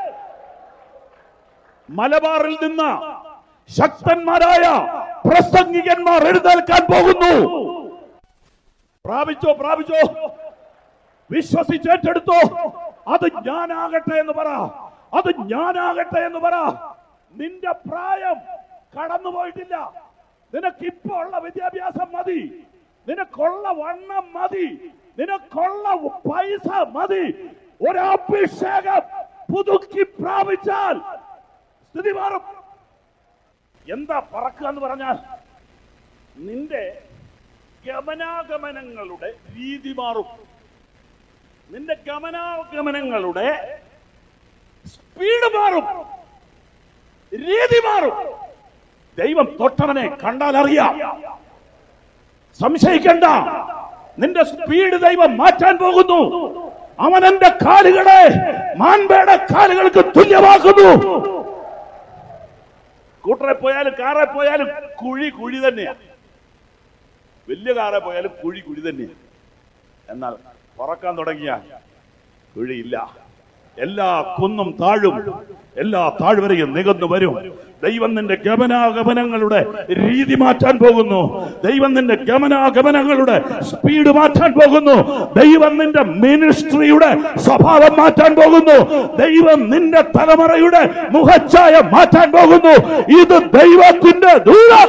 മലബാറിൽ നിന്ന് ശക്തന്മാരായ പ്രസംഗികന്മാർ എഴുന്നേൽക്കാൻ പോകുന്നു പ്രാപിച്ചോ പ്രാപിച്ചോ വിശ്വസിച്ചേറ്റെടുത്തോ അത് ഞാനാകട്ടെ എന്ന് പറ അത് ഞാനാകട്ടെ എന്ന് പറ നിന്റെ പ്രായം കടന്നുപോയിട്ടില്ല നിനക്ക് ഇപ്പൊ ഉള്ള വിദ്യാഭ്യാസം മതി നിനക്കുള്ള വണ്ണം മതി നിനക്കുള്ള പൈസ മതി ഒരഭിഷേകം പുതുക്കി പ്രാപിച്ചാൽ സ്ഥിതി മാറും എന്താ പറക്കുക എന്ന് പറഞ്ഞാൽ നിന്റെ ഗമനാഗമനങ്ങളുടെ രീതി മാറും നിന്റെ ഗമനാഗമനങ്ങളുടെ സ്പീഡ് മാറും രീതി മാറും ദൈവം തൊട്ടവനെ കണ്ടാൽ അറിയാം സംശയിക്കണ്ട നിന്റെ സ്പീഡ് ദൈവം മാറ്റാൻ പോകുന്നു അവൻ എന്റെ കാലുകളെ മാൻപയുടെ കാലുകൾക്ക് തുല്യമാക്കുന്നു സ്കൂട്ടറെ പോയാലും കാറെ പോയാലും കുഴി കുഴി തന്നെയാ വലിയ കാറെ പോയാലും കുഴി കുഴി തന്നെയാ എന്നാൽ പറക്കാൻ തുടങ്ങിയ കുഴിയില്ല എല്ലാ കുന്നും താഴും എല്ലാ താഴ്വരയും നികന്നു വരും ദൈവം നിന്റെ ഗമനാഗമനങ്ങളുടെ രീതി മാറ്റാൻ പോകുന്നു ദൈവം നിന്റെ ഗമനാഗമനങ്ങളുടെ സ്പീഡ് മാറ്റാൻ പോകുന്നു ദൈവം നിന്റെ മിനിസ്ട്രിയുടെ സ്വഭാവം മാറ്റാൻ പോകുന്നു ദൈവം നിന്റെ തലമുറയുടെ മുഖച്ഛായ മാറ്റാൻ പോകുന്നു ഇത് ദൈവത്തിന്റെ ദൂരം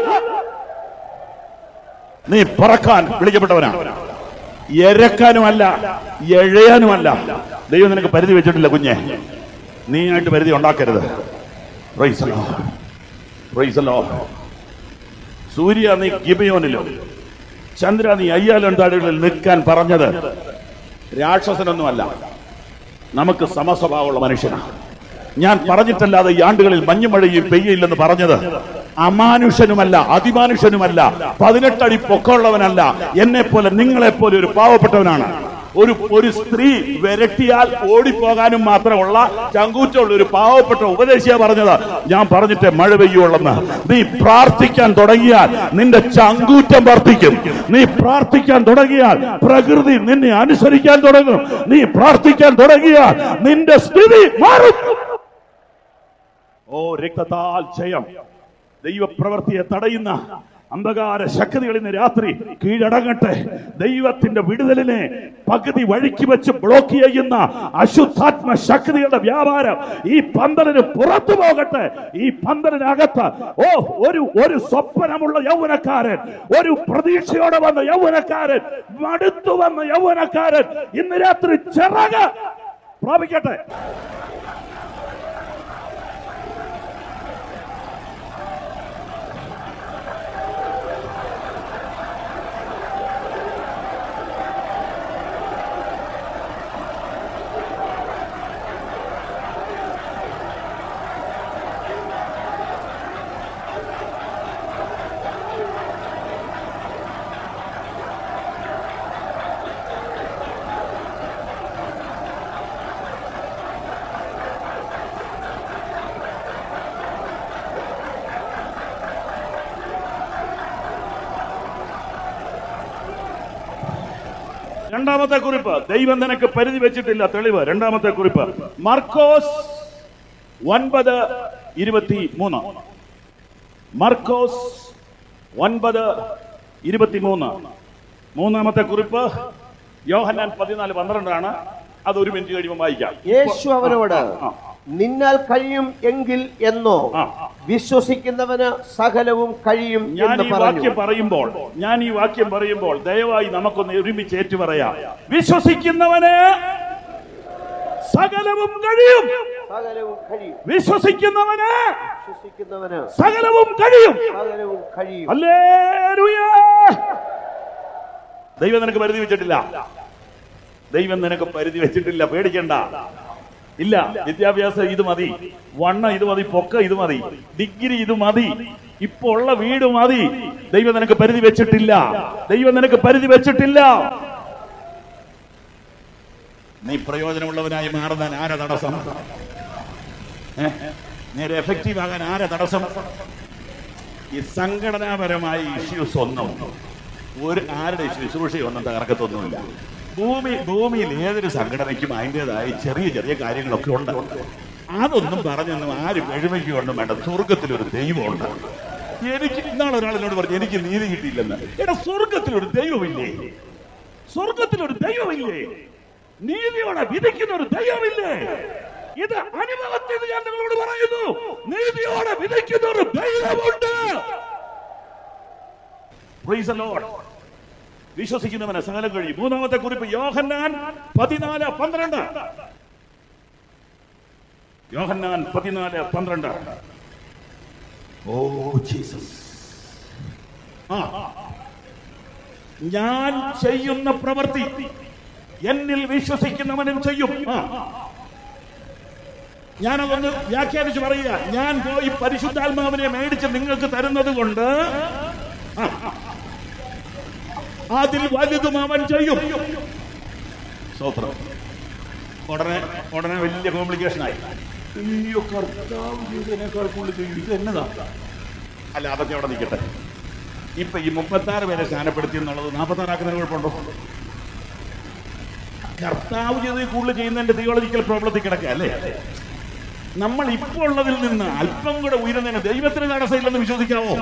നീ പറക്കാൻ വിളിക്കപ്പെട്ടവനാണ് എരക്കാനുമല്ല എഴയാനുമല്ല ദൈവം നിനക്ക് പരിധി വെച്ചിട്ടില്ല കുഞ്ഞെ നീ ആയിട്ട് പരിധി ഉണ്ടാക്കരുത് Praise the Lord. Praise the Lord. സൂര്യ നീ ഗിബയോനിലും ചന്ദ്ര നീ അയ്യാലും താടുകളിൽ നിൽക്കാൻ പറഞ്ഞത് രാക്ഷസനൊന്നുമല്ല നമുക്ക് സമസ്വഭാവമുള്ള മനുഷ്യനാണ് ഞാൻ പറഞ്ഞിട്ടല്ലാതെ ഈ ആണ്ടുകളിൽ മഞ്ഞുമഴയും പെയ്യയില്ലെന്ന് പറഞ്ഞത് അമാനുഷനുമല്ല അതിമാനുഷനുമല്ല പതിനെട്ടടി പൊക്കമുള്ളവനല്ല എന്നെ പോലെ നിങ്ങളെ പോലെ ഒരു പാവപ്പെട്ടവനാണ് ഒരു ഒരു സ്ത്രീ വിരട്ടിയാൽ ഓടിപ്പോകാനും മാത്രമുള്ള ചങ്കൂറ്റമുള്ള ഒരു പാവപ്പെട്ട ഉപദേശിയ പറഞ്ഞത് ഞാൻ പറഞ്ഞിട്ടേ മഴ പെയ്യുള്ളെന്ന് നീ പ്രാർത്ഥിക്കാൻ തുടങ്ങിയാൽ നിന്റെ ചങ്കൂറ്റം വർദ്ധിക്കും നീ പ്രാർത്ഥിക്കാൻ തുടങ്ങിയാൽ പ്രകൃതി നിന്നെ അനുസരിക്കാൻ തുടങ്ങും നീ പ്രാർത്ഥിക്കാൻ തുടങ്ങിയാൽ നിന്റെ സ്ഥിതി മാറും ഓ രക്തത്താൽ ജയം ദൈവപ്രവൃത്തിയെ തടയുന്ന അന്ധകാര ശക്തികൾ ഇന്ന് രാത്രി കീഴടങ്ങട്ടെ ദൈവത്തിന്റെ വിടുതലിനെ പകുതി വഴിക്ക് വെച്ച് ബ്ലോക്ക് ചെയ്യുന്ന അശുദ്ധാത്മ ശക്തികളുടെ വ്യാപാരം ഈ പന്തലിന് പുറത്തു പോകട്ടെ ഈ പന്തലിനകത്ത് ഓ ഒരു ഒരു സ്വപ്നമുള്ള യൗവനക്കാരൻ ഒരു പ്രതീക്ഷയോടെ വന്ന യൗവനക്കാരൻ മടുത്തു വന്ന യൗവനക്കാരൻ ഇന്ന് രാത്രി ചിറക് പ്രാപിക്കട്ടെ രണ്ടാമത്തെ കുറിപ്പ് ദൈവം നിനക്ക് പരിധി വെച്ചിട്ടില്ല തെളിവ് രണ്ടാമത്തെ കുറിപ്പ് മർക്കോസ് ഒൻപത് ഇരുപത്തി മൂന്ന് മർക്കോസ് ഒൻപത് ഇരുപത്തിമൂന്ന് മൂന്നാമത്തെ കുറിപ്പ് യോഹന്നാൻ പതിനാല് പന്ത്രണ്ടാണ് അത് ഒരു മിനിറ്റ് കഴിയുമ്പോൾ വായിക്കാം യേശു അവനോട് ആ. നിന്നാൽ കഴിയും എങ്കിൽ എന്നോ ആ. വിശ്വസിക്കുന്നവന് സകലവും കഴിയും ഞാൻ എന്ന് ഈ പറഞ്ഞു വാക്യം പറയുമ്പോൾ ഞാൻ ഈ വാക്യം പറയുമ്പോൾ ദയവായി നമുക്കൊന്ന് ഒരുമിച്ച് ഏറ്റു പറയാം വിശ്വസിക്കുന്നവന് സകലവും കഴിയും സകലവും കഴിയും വിശ്വസിക്കുന്നവന് വിശ്വസിക്കുന്നവന് സകലവും കഴിയും സകലവും കഴിയും ഹല്ലേലൂയ. ദൈവം നിനക്ക് പരിധി വെച്ചിട്ടില്ല ദൈവം നിനക്ക് പരിധി വെച്ചിട്ടില്ല പേടിക്കണ്ട ഇല്ല വിദ്യാഭ്യാസം ഇത് മതി വണ്ണ ഇത് മതി പൊക്ക ഇത് മതി ഡിഗ്രി ഇത് മതി ഇപ്പൊ ഉള്ള വീട് മതി ദൈവം നിനക്ക് പരിധി വെച്ചിട്ടില്ല ദൈവം നിനക്ക് പരിധി വെച്ചിട്ടില്ല നീ പ്രയോജനമുള്ളവനായി മാറുന്ന ആര തടസ്സം ഏ? നീ ഒരു എഫക്റ്റീവ് ആകാൻ ആര തടസ്സം ഈ സംഘടനാപരമായ ഇഷ്യൂസ് ഒന്നും ഒരു ആരുടെ ശുശ്രൂഷയൊന്നും തകർക്കത്തൊന്നുമില്ല ഭൂമി ഭൂമിയിൽ ഏതൊരു സംഘടനയ്ക്കും അതിൻ്റെതായ ചെറിയ ചെറിയ കാര്യങ്ങളൊക്കെ ഉണ്ട് അതൊന്നും പറഞ്ഞൊന്നും ആരും എഴുമയ്ക്കൊന്നും വേണ്ട സ്വർഗത്തിലൊരു ദൈവമുണ്ട് എനിക്ക് ഇന്നാളെ ഒരാൾ എന്നോട് പറഞ്ഞു എനിക്ക് നീതി കിട്ടിയില്ലെന്ന് എടാ സ്വർഗത്തിലൊരു ദൈവമില്ലേ സ്വർഗത്തിലൊരു ദൈവമില്ലേ നീതിയോടെ വിധിക്കുന്ന ഒരു ദൈവമില്ലേ ഇത് അനുഭവത്തിൽ ഞാൻ നിങ്ങളോട് പറയുന്നു നീതിയോടെ വിധിക്കുന്ന ഒരു ദൈവമുണ്ട് Praise the Lord. വിശ്വസിക്കുന്നവന് സകലം കഴിയും മൂന്നാമത്തെ കുറിപ്പ് യോഹന്നാൻ പതിനാല് പന്ത്രണ്ട് യോഹന്നാൻ പതിനാല് പന്ത്രണ്ട് ഓ ജീസസ് ആ ഞാൻ ചെയ്യുന്ന പ്രവൃത്തി എന്നിൽ വിശ്വസിക്കുന്നവനും ചെയ്യും ആ. ഞാനതൊന്ന് വ്യാഖ്യാനിച്ച് പറയുക ഞാൻ പോയി പരിശുദ്ധാത്മാവിനെ മേടിച്ച് നിങ്ങൾക്ക് തരുന്നത് കൊണ്ട് ആ, അതിൽ വലുതും അവൻ ചെയ്യും സ്തോത്രം ഉടനെ ഉടനെ വലിയ കോംപ്ലിക്കേഷൻ ആയി അയ്യോ കർത്താവ് ഇതിനേക്കാൾ കൂടുതൽ ചെയ്യും ഇത് എന്നതാ അല്ല അതൊക്കെ അവിടെ നിൽക്കട്ടെ ഇപ്പൊ ഈ മുപ്പത്തി ആറ് പേരെ സ്നാനപ്പെടുത്തി എന്നുള്ളത് നാൽപ്പത്തി ആറാക്കുന്നതിന് കുഴപ്പമുണ്ടോ കർത്താവ് ചെയ്ത് കൂടുതൽ ചെയ്യുന്നതിന്റെ തിയോളജിക്കൽ പ്രോബ്ലത്തിൽ കിടക്കുക അല്ലേ നമ്മൾ ഇപ്പോൾ ഉള്ളതിൽ നിന്ന് അല്പം കൂടെ ഉയരുന്നതിന് ദൈവത്തിന് തടസ്സമില്ലെന്ന് വിശ്വസിക്കാവോ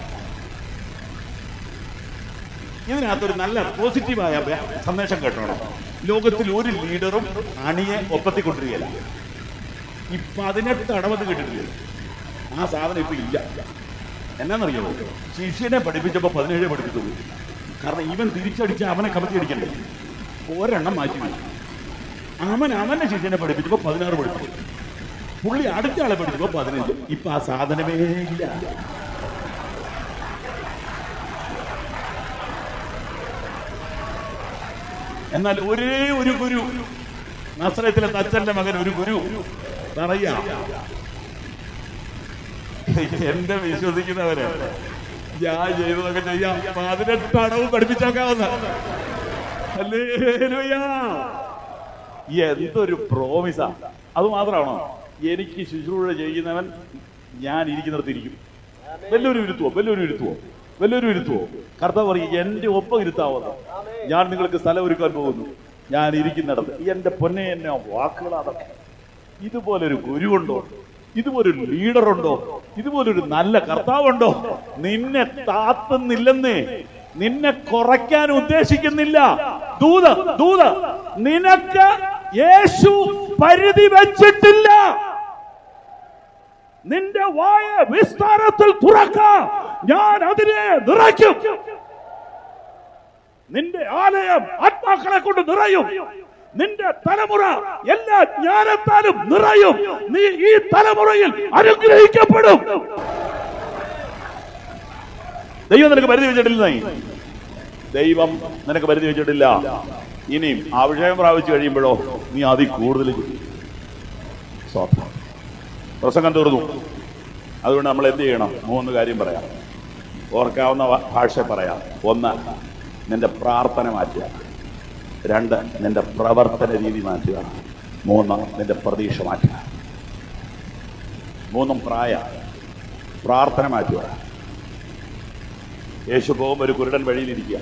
ഇതിനകത്തൊരു നല്ല പോസിറ്റീവായ ബ- സന്ദേശം കേട്ടോണം ലോകത്തിൽ ഒരു ലീഡറും അണിയെ ഒപ്പത്തിക്കൊണ്ടിരിക്കുകയില്ല ഈ പതിനെട്ട് അടവത് കിട്ടിട്ടില്ല ആ സാധനം ഇപ്പൊ ഇല്ല എന്നാന്നറിയാമോ ശിഷ്യനെ പഠിപ്പിച്ചപ്പോ പതിനേഴ് പഠിപ്പിച്ചുള്ളൂ കാരണം ഇവൻ തിരിച്ചടിച്ച് അവനെ കമത്തി അടിക്കണ്ടേ ഒരെണ്ണം മാറ്റി മാറ്റി അവൻ അവന്റെ ശിഷ്യനെ പഠിപ്പിച്ചപ്പോ പതിനാറ് പഠിപ്പിച്ചു പുള്ളി അടുത്ത ആളെ പഠിച്ചപ്പോ പതിനഞ്ച് ഇപ്പൊ ആ സാധനമേ ഇല്ല എന്നാൽ ഒരേ ഒരു ഗുരു നസ്രത്തിലെ തച്ചന്റെ മകൻ ഒരു ഗുരു പറയാ എന്റെ വിശ്വസിക്കുന്നവരെ ഞാൻ ചെയ്തതൊക്കെ ചെയ്യാം പതിനെട്ട് അടവ് പഠിപ്പിച്ചേക്കാവുന്ന ഹല്ലേലൂയാ. എന്തൊരു പ്രോമിസാ അത് മാത്രമാണോ എനിക്ക് ശുശ്രൂഷ ചെയ്യുന്നവൻ ഞാൻ ഇരിക്കുന്നിടത്തിരിക്കും വലിയൊരു ഇരുത്തുവോ വലിയൊരു ഇരുത്തുവോ വലിയൊരു ഇരുത്തുവോ കർത്താവ് പറയും എന്റെ ഒപ്പം ഇരുത്താവുന്ന ഞാൻ നിങ്ങൾക്ക് സ്ഥലം ഒരുക്കാൻ പോകുന്നു ഞാൻ ഇരിക്കുന്നിടത്ത് എന്റെ പൊന്നെ എന്നെ വാക്കുകളാണ് ഇതുപോലൊരു ഗുരുവുണ്ടോ ഇതുപോലൊരു ലീഡറുണ്ടോ ഇതുപോലൊരു നല്ല കർത്താവുണ്ടോ നിന്നെ താത്തുന്നില്ലെന്നേ നിന്നെ കുറയ്ക്കാൻ ഉദ്ദേശിക്കുന്നില്ല ദൂത ദൂത നിനക്ക് യേശു പരിധി വെച്ചിട്ടില്ല നിന്റെ വായ വിസ്താരത്തിൽ തുറക്ക ഞാൻ അതിനെ നിറയ്ക്കും നിന്റെ ആലയം ആത്മാക്കളെ കൊണ്ട് നിറയും നിന്റെ തലമുറ എല്ലാ ജ്ഞാനത്താലും നിറയും നീ ഈ തലമുറയിൽ അനുഗ്രഹിക്കപ്പെടും ദൈവം നിനക്ക് പരിധി വെച്ചിട്ടില്ല നീ. ദൈവം നിനക്ക് പരിധി വെച്ചിട്ടില്ല ഇനിയും ആ വിഷയം പ്രാപിച്ചു കഴിയുമ്പോഴോ നീ അതിൽ കൂടുതൽ ചെയ്യും. സ്തോത്രം. പ്രസംഗം തീർന്നു അതുകൊണ്ട് നമ്മൾ എന്ത് ചെയ്യണം മൂന്ന് കാര്യം പറയാം ഓർക്കാവുന്ന വ- ഭാഷ പറയാം ഒന്ന് നിന്റെ പ്രാർത്ഥന മാറ്റുക രണ്ട് നിന്റെ പ്രവർത്തന രീതി മാറ്റുക മൂന്ന് നിന്റെ പ്രതീക്ഷ മാറ്റുക മൂന്നും പ്രായ പ്രാർത്ഥന മാറ്റുക യേശു പോകുമ്പോൾ ഒരു കുരുടൻ വഴിയിലിരിക്കുക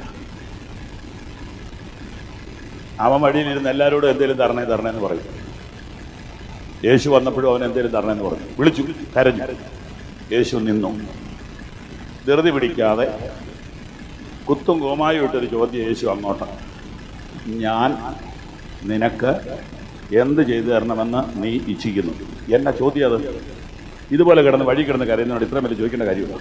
അവൻ വഴിയിലിരുന്ന് എല്ലാവരോടും എന്തെങ്കിലും തരണേ തരണേ എന്ന് പറയും യേശു വന്നപ്പോഴും അവൻ എന്തേലും തരണമെന്ന് പറഞ്ഞു വിളിച്ചു കരഞ്ഞു യേശു നിന്നു ധൃതി പിടിക്കാതെ കുത്തും കോമായും ഇട്ടൊരു ചോദ്യം യേശു അങ്ങോട്ട് ഞാൻ നിനക്ക് എന്ത് ചെയ്തു തരണമെന്ന് നീ ഇച്ഛിക്കുന്നു എന്നെ ചോദ്യം അത് ഇതുപോലെ കിടന്ന് വഴി കിടന്ന് കരയുന്നതിനോട് ഇത്രയും വലിയ ചോദിക്കേണ്ട കാര്യമില്ല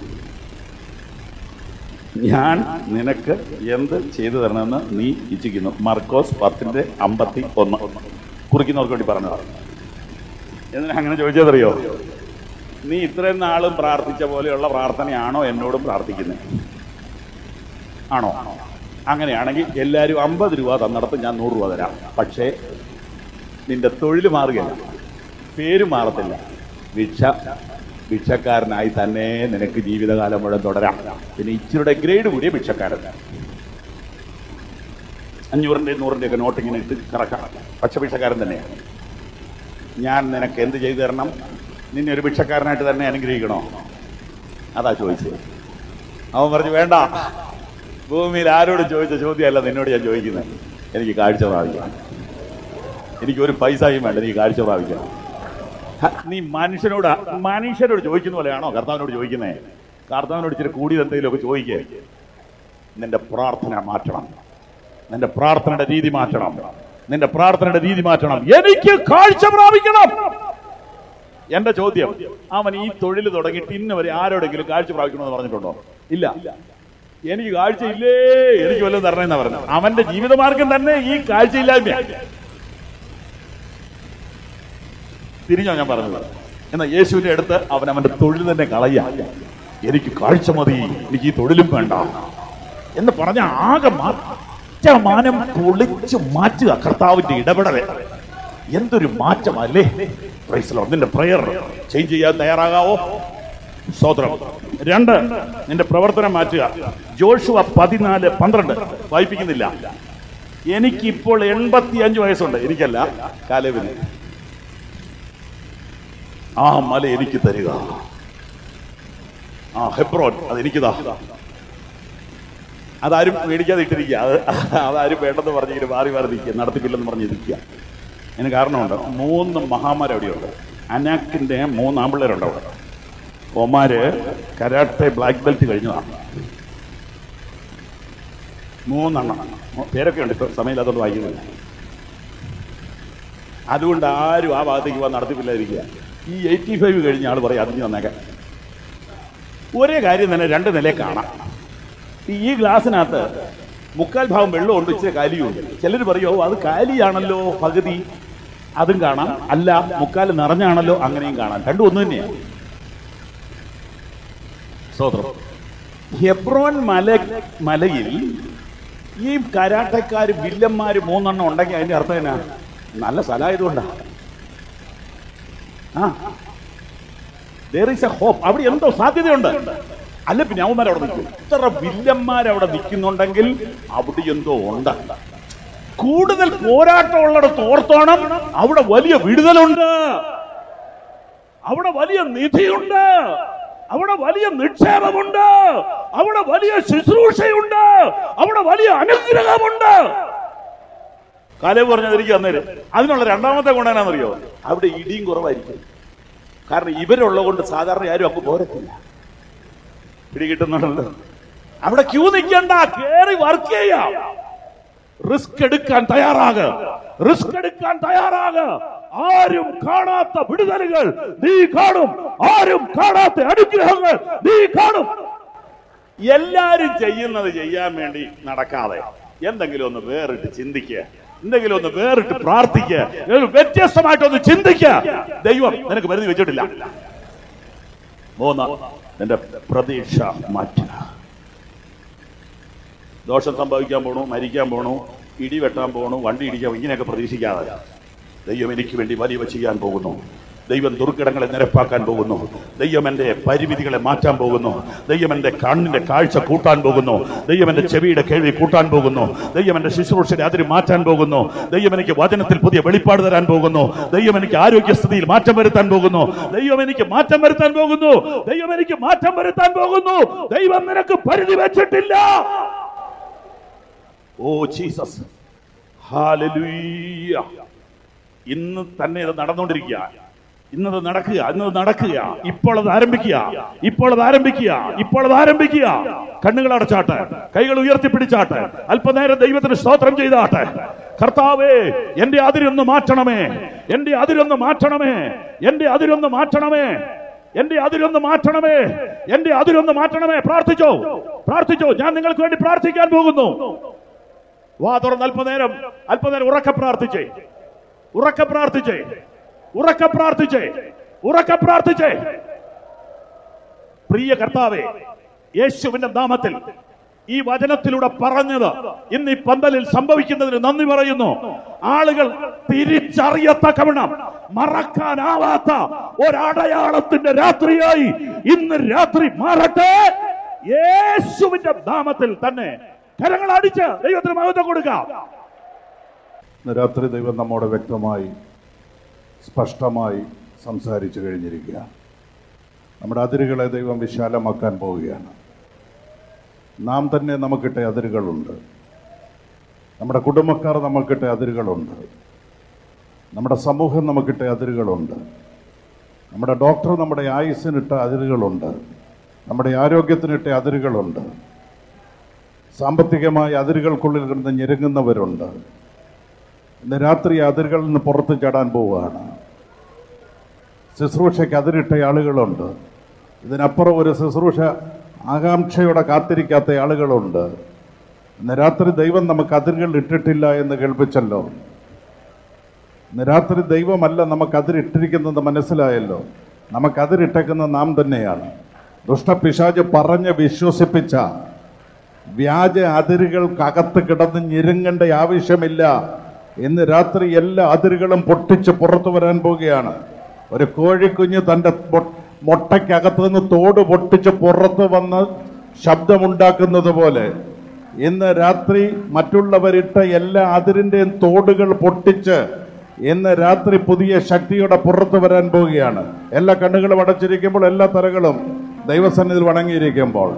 ഞാൻ നിനക്ക് എന്ത് ചെയ്തു തരണമെന്ന് നീ ഇച്ഛിക്കുന്നു മർക്കോസ് പത്തിന്റെ അമ്പത്തി ഒന്ന് കുറിക്കുന്നവർക്ക് വേണ്ടി പറഞ്ഞതാണ് എന്തിനാ അങ്ങനെ ചോദിച്ചതറിയോ നീ ഇത്രയും നാളും പ്രാർത്ഥിച്ച പോലെയുള്ള പ്രാർത്ഥനയാണോ എന്നോടും പ്രാർത്ഥിക്കുന്നത് ആണോ അങ്ങനെയാണെങ്കിൽ എല്ലാവരും അമ്പത് രൂപ തന്നിടത്ത് ഞാൻ നൂറ് രൂപ തരാം പക്ഷേ നിന്റെ തൊഴിൽ മാറുകയല്ല പേര് മാറത്തില്ല ഭിക്ഷ ഭിക്ഷക്കാരനായി തന്നെ നിനക്ക് ജീവിതകാലം മുഴുവൻ തുടരാം പിന്നെ ഇച്ചിരിയുടെ ഗ്രേഡ് കൂടിയ ഭിക്ഷക്കാരൻ അഞ്ഞൂറിൻ്റെ നൂറിൻ്റെ ഒക്കെ നോട്ട് ഇങ്ങനെ ഇട്ട് കറക്കാം പക്ഷെ ഭിക്ഷക്കാരൻ തന്നെയാണ് ഞാൻ നിനക്ക് എന്ത് ചെയ്തു തരണം നിന്നെ ഒരു ഭിക്ഷക്കാരനായിട്ട് തന്നെ അനുഗ്രഹിക്കണോ അതാ ചോദിച്ചത് അവൻ പറഞ്ഞു വേണ്ട ഭൂമിയിൽ ആരോട് ചോദിച്ച ചോദ്യമല്ല നിന്നോട് ഞാൻ ചോദിക്കുന്നത് എനിക്ക് കാഴ്ച പ്രാപിക്കണം എനിക്ക് ഒരു പൈസയും വേണ്ട എനിക്ക് കാഴ്ച പ്രാപിക്കണം ഹ, നീ മനുഷ്യനോട് മനുഷ്യരോട് ചോദിക്കുന്ന പോലെയാണോ കർത്താവിനോട് ചോദിക്കുന്നേ കർത്താവിനോട് ഇച്ചിരി കൂടിയത് എന്തെങ്കിലുമൊക്കെ ചോദിക്കേ നിന്റെ പ്രാർത്ഥന മാറ്റണം നിന്റെ പ്രാർത്ഥനയുടെ രീതി മാറ്റണം നിന്റെ പ്രാർത്ഥനയുടെ രീതി മാറ്റണം എനിക്ക് കാഴ്ച പ്രാപിക്കണം എന്റെ ചോദ്യം അവൻ ഈ തൊഴിൽ തുടങ്ങിയിട്ട് ഇന്ന് വരെ ആരോടെങ്കിലും കാഴ്ച പ്രാപിക്കണമെന്ന് പറഞ്ഞിട്ടുണ്ടോ ഇല്ല എനിക്ക് കാഴ്ചയില്ലേ എനിക്ക് വല്ലതും തരണമെന്നാ പറഞ്ഞു അവന്റെ ജീവിതമാർഗം തന്നെ ഈ കാഴ്ചയില്ലായ്മ തിരിഞ്ഞോ ഞാൻ പറഞ്ഞത് എന്നാൽ യേശുവിന്റെ അടുത്ത് അവൻ അവന്റെ തൊഴിൽ തന്നെ കളയ എനിക്ക് കാഴ്ച മതി എനിക്ക് ഈ തൊഴിലും വേണ്ട എന്ന് പറഞ്ഞ ആകെ മാറ്റമാനം പൊളിച്ചു മാറ്റുക കർത്താവിന്റെ ഇടപെടൽ എന്തൊരു മാറ്റമല്ലേ Praise the Lord. നിന്റെ പ്രയർ ചേഞ്ച് ചെയ്യാൻ തയ്യാറാകാവോ സ്തോത്രം രണ്ട് നിന്റെ പ്രവർത്തനം മാറ്റുക ജോഷുവ പതിനാല് പന്ത്രണ്ട് വായിപ്പിക്കുന്നില്ല എനിക്കിപ്പോൾ എൺപത്തി അഞ്ച് വയസ്സുണ്ട് എനിക്കല്ല കാലേവിന് ആ മല എനിക്ക് തരിക ആ ഹെബ്രോൻ അത് എനിക്കിതാ അതാരും മേടിക്കാതെ ഇട്ടിരിക്കുക അത് അതാരും വേണ്ടെന്ന് പറഞ്ഞിങ്ങനെ മാറി മാറി നിൽക്കുക നടത്തിപ്പില്ലെന്ന് പറഞ്ഞിരിക്കുക അതിന് കാരണമുണ്ട് മൂന്ന് മഹാമാർ അവിടെയുണ്ട് അനാക്കിന്റെ മൂന്ന് ആമ്പിള്ളേരുണ്ട് അവിടെ ഒമാര് കരാട്ടെ ബ്ലാക്ക് ബെൽറ്റ് കഴിഞ്ഞതാണ് മൂന്നെണ്ണം പേരൊക്കെ ഉണ്ട് ഇപ്പൊ സമയമില്ലാത്തതുകൊണ്ട് വായിക്കുന്നില്ല അതുകൊണ്ട് ആരും ആ ഭാഗത്തേക്ക് പോകാൻ നടത്തിപ്പില്ലാതിരിക്കുക ഈ എയ്റ്റി ഫൈവ് കഴിഞ്ഞ ആൾ പറയും അതിന് വന്നേക്കാം ഒരേ കാര്യം തന്നെ രണ്ട് നിലയെ കാണാം ഈ- ഈ ഗ്ലാസ്സിനകത്ത് മുക്കാൽ ഭാഗം വെള്ളമുണ്ട് ഇച്ചിരി കാലിയുണ്ട് ചിലർ പറയോ അത് കാലിയാണല്ലോ പകുതി അതും കാണാം അല്ല മുക്കാൽ നിറഞ്ഞാണല്ലോ അങ്ങനെയും കാണാം രണ്ടും ഒന്ന് തന്നെയാണ് സ്തോത്രം ഹെബ്രോൻ മല മലയിൽ ഈ കരാട്ടക്കാർ വില്ലന്മാര് മൂന്നെണ്ണം ഉണ്ടെങ്കിൽ അതിന്റെ അർത്ഥം എന്നാ നല്ല സ്ഥലമായതുകൊണ്ടാ ആ there is a hope അവിടെ എന്തോ സാധ്യതയുണ്ട് അല്ല പിന്നെ അവന്മാർ അവിടെ നിൽക്കും ഇത്ര വില്ലന്മാരവിടെ നിൽക്കുന്നുണ്ടെങ്കിൽ അവിടെ എന്തോ ഉണ്ട് കൂടുതൽ പോരാട്ടം ഉള്ളിടത്ത് ഓർത്തോണം അവിടെ വലിയ വിടുതലുണ്ട് അവിടെ വലിയ നിധിയുണ്ട് അവിടെ വലിയ നിക്ഷേപമുണ്ട് അവിടെ വലിയ ശുശ്രൂഷയുണ്ട് അവിടെ വലിയ അനുഗ്രഹമുണ്ട് കാലം പറഞ്ഞത് എനിക്ക് അന്നേരം അതിനുള്ള രണ്ടാമത്തെ ഗുണം എന്നാണെന്നറിയോ അവിടെ ഇടിയും കുറവായിരിക്കും കാരണം ഇവരുള്ളത് കൊണ്ട് സാധാരണ ആരും അങ്ങ് പോരത്തില്ല പിടികിട്ടുന്നുണ്ടല്ലോ അവിടെ ക്യൂ നിൽക്കണ്ട കേറി വർക്ക് ചെയ്യാം റിസ്ക് എടുക്കാൻ തയ്യാറാക റിസ്ക് എടുക്കാൻ തയ്യാറാക ആരും കാണാത്ത വിടുതലുകൾ നീ കാണും ആരും കാണാത്ത അനുഗ്രഹങ്ങൾ നീ കാണും എല്ലാരും ചെയ്യുന്നത് ചെയ്യാൻ വേണ്ടി നടക്കാതെ എന്തെങ്കിലും ഒന്ന് വേറിട്ട് ചിന്തിക്കുക എന്തെങ്കിലും ഒന്ന് വേറിട്ട് പ്രാർത്ഥിക്കുക ഒരു വ്യത്യസ്തമായിട്ടൊന്ന് ചിന്തിക്കുക ദൈവം നിനക്ക് പരിധി വെച്ചിട്ടില്ല മൂന്ന് നിന്റെ പ്രതീക്ഷ മാറ്റുക ദോഷം സംഭവിക്കാൻ പോണു മരിക്കാൻ പോണു ഇടി വെട്ടാൻ പോണു വണ്ടി ഇടിക്കാൻ ഇങ്ങനെയൊക്കെ പ്രതീക്ഷിക്കാതെ ദൈവം എനിക്ക് വേണ്ടി വലിയവ ചെയ്യാൻ പോകുന്നു ദൈവം ദുർഘടങ്ങളെ നിരപ്പാക്കാൻ പോകുന്നു ദൈവം എൻ്റെ പരിമിതികളെ മാറ്റാൻ പോകുന്നു ദൈവം എൻ്റെ കണ്ണിന്റെ കാഴ്ച കൂട്ടാൻ പോകുന്നു ദൈവം എൻ്റെ ചെവിയുടെ കേൾവി കൂട്ടാൻ പോകുന്നു ദൈവം എൻ്റെ ശുശ്രൂഷയുടെ അതിര് മാറ്റാൻ പോകുന്നു ദൈവം എനിക്ക് വചനത്തിൽ പുതിയ വെളിപ്പാട് തരാൻ പോകുന്നു ദൈവം എനിക്ക് ആരോഗ്യസ്ഥിതിയിൽ മാറ്റം വരുത്താൻ പോകുന്നു ദൈവം എനിക്ക് മാറ്റം വരുത്താൻ പോകുന്നു ദൈവം എനിക്ക് മാറ്റം വരുത്താൻ പോകുന്നു ദൈവം നിനക്ക് പരിധി വെച്ചിട്ടില്ല ഓ ജീസസ് ഹാലലൂയ ഇന്ന് തന്നെ ഇത് നടന്നുകൊണ്ടിരിക്കുക ഇന്നത് നടക്കുക ഇന്നത് നടക്കുക ഇപ്പോൾ അത് ആരംഭിക്കുക ഇപ്പോൾ അത് ആരംഭിക്കുക ഇപ്പോൾ അത് ആരംഭിക്കുക കണ്ണുകൾ അടച്ചാട്ടെ കൈകൾ ഉയർത്തിപ്പിടിച്ചാട്ടെ അല്പനേരം ദൈവത്തിന് സ്തോത്രം ചെയ്താട്ടെ കർത്താവേ എന്റെ അതിരൊന്ന് മാറ്റണമേ എന്റെ അതിരൊന്ന് മാറ്റണമേ എന്റെ അതിരൊന്ന് മാറ്റണമേ എന്റെ അതിരൊന്ന് മാറ്റണമേ എന്റെ അതിരൊന്ന് മാറ്റണമേ പ്രാർത്ഥിച്ചോ പ്രാർത്ഥിച്ചോ ഞാൻ നിങ്ങൾക്ക് വേണ്ടി പ്രാർത്ഥിക്കാൻ പോകുന്നു വാ തുറന്ന് അല്പനേരം അല്പനേരം ഉറക്കെ പ്രാർത്ഥിച്ചേ ഉറക്കെ പ്രാർത്ഥിച്ചേ ഉറക്കെ പ്രാർത്ഥിച്ചേ ഉറക്കെ പ്രാർത്ഥിച്ചേ പ്രിയ കർത്താവേ യേശുവിന്റെ നാമത്തിൽ ഈ വചനത്തിലൂടെ പറഞ്ഞത് ഇന്ന് ഈ പന്തലിൽ സംഭവിക്കുന്നതിന് നന്ദി പറയുന്നു ആളുകൾ തിരിച്ചറിയത്തക്കവണ്ണം മറക്കാനാവാത്ത ഒരടയാളത്തിന്റെ രാത്രിയായി ഇന്ന് രാത്രി മാറട്ടെ യേശുവിന്റെ നാമത്തിൽ തന്നെ കരങ്ങൾ അടിച്ച് ദൈവത്തിന് മഹത്വം കൊടുക്കാം ഇന്ന് രാത്രി ദൈവം നമ്മോട് വ്യക്തമായി സ്പഷ്ടമായി സംസാരിച്ചു കഴിഞ്ഞിരിക്കുകയാണ് നമ്മുടെ അതിരുകളെ ദൈവം വിശാലമാക്കാൻ പോവുകയാണ് നാം തന്നെ നമുക്കിട്ട അതിരുകളുണ്ട് നമ്മുടെ കുടുംബക്കാർ നമുക്കിട്ട അതിരുകളുണ്ട് നമ്മുടെ സമൂഹം നമുക്കിട്ട അതിരുകളുണ്ട് നമ്മുടെ ഡോക്ടർ നമ്മുടെ ആയുസ്സിനിട്ട അതിരുകളുണ്ട് നമ്മുടെ ആരോഗ്യത്തിനിട്ട അതിരുകളുണ്ട് സാമ്പത്തികമായ അതിരുകൾക്കുള്ളിൽ കിടന്ന് ഞെരുങ്ങുന്നവരുണ്ട് ഇന്ന് രാത്രി അതിരുകളിൽ നിന്ന് പുറത്ത് ചാടാൻ പോവുകയാണ് ശുശ്രൂഷയ്ക്ക് അതിരിട്ട ആളുകളുണ്ട് ഇതിനപ്പുറം ഒരു ശുശ്രൂഷ ആകാംക്ഷയോടെ കാത്തിരിക്കാത്ത ആളുകളുണ്ട് ഇന്ന് രാത്രി ദൈവം നമുക്ക് അതിരുകൾ ഇട്ടിട്ടില്ല എന്ന് കേൾപ്പിച്ചല്ലോ ഇന്ന് രാത്രി ദൈവമല്ല നമുക്ക് അതിരിട്ടിരിക്കുന്നത് മനസ്സിലായല്ലോ നമുക്ക് അതിരിട്ടേക്കുന്നത് നാം തന്നെയാണ് ദുഷ്ടപിശാജ് പറഞ്ഞ് വിശ്വസിപ്പിച്ച വ്യാജ അതിരുകൾക്കകത്ത് കിടന്ന് ഞെരുങ്ങേണ്ട ആവശ്യമില്ല ഇന്ന് രാത്രി എല്ലാ അതിരുകളും പൊട്ടിച്ച് പുറത്തു വരാൻ പോവുകയാണ് ഒരു കോഴിക്കുഞ്ഞ് തൻ്റെ മൊ- മുട്ടയ്ക്കകത്ത് നിന്ന് തോട് പൊട്ടിച്ച് പുറത്ത് വന്ന് ശബ്ദമുണ്ടാക്കുന്നത് പോലെ ഇന്ന് രാത്രി മറ്റുള്ളവരിട്ട എല്ലാ അതിരിൻ്റെയും തോടുകൾ പൊട്ടിച്ച് ഇന്ന് രാത്രി പുതിയ ശക്തിയോടെ പുറത്തു വരാൻ പോവുകയാണ് എല്ലാ കണ്ണുകളും അടച്ചിരിക്കുമ്പോൾ എല്ലാ തലകളും ദൈവസന്നിധിയിൽ വണങ്ങിയിരിക്കുമ്പോൾ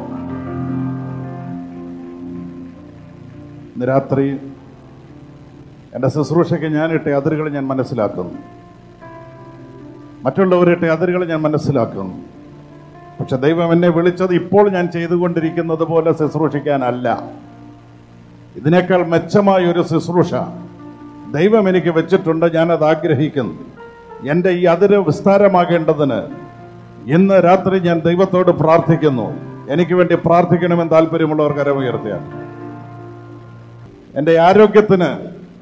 ഇന്ന് രാത്രി എൻ്റെ ശുശ്രൂഷയ്ക്ക് ഞാനിട്ട അതിരുകൾ ഞാൻ മനസ്സിലാക്കുന്നു മറ്റുള്ളവരിട്ട അതിരുകൾ ഞാൻ മനസ്സിലാക്കുന്നു പക്ഷെ ദൈവം എന്നെ വിളിച്ചത് ഇപ്പോൾ ഞാൻ ചെയ്തുകൊണ്ടിരിക്കുന്നത് പോലെ ശുശ്രൂഷിക്കാനല്ല ഇതിനേക്കാൾ മെച്ചമായ ഒരു ശുശ്രൂഷ ദൈവം എനിക്ക് വെച്ചിട്ടുണ്ട് ഞാനത് ആഗ്രഹിക്കുന്നു എൻ്റെ ഈ അതിര് വിസ്താരമാകേണ്ടതിന് ഇന്ന് രാത്രി ഞാൻ ദൈവത്തോട് പ്രാർത്ഥിക്കുന്നു എനിക്ക് വേണ്ടി പ്രാർത്ഥിക്കണമെന്ന് താല്പര്യമുള്ളവർ കരമുയർത്തിയാണ് എൻ്റെ ആരോഗ്യത്തിന്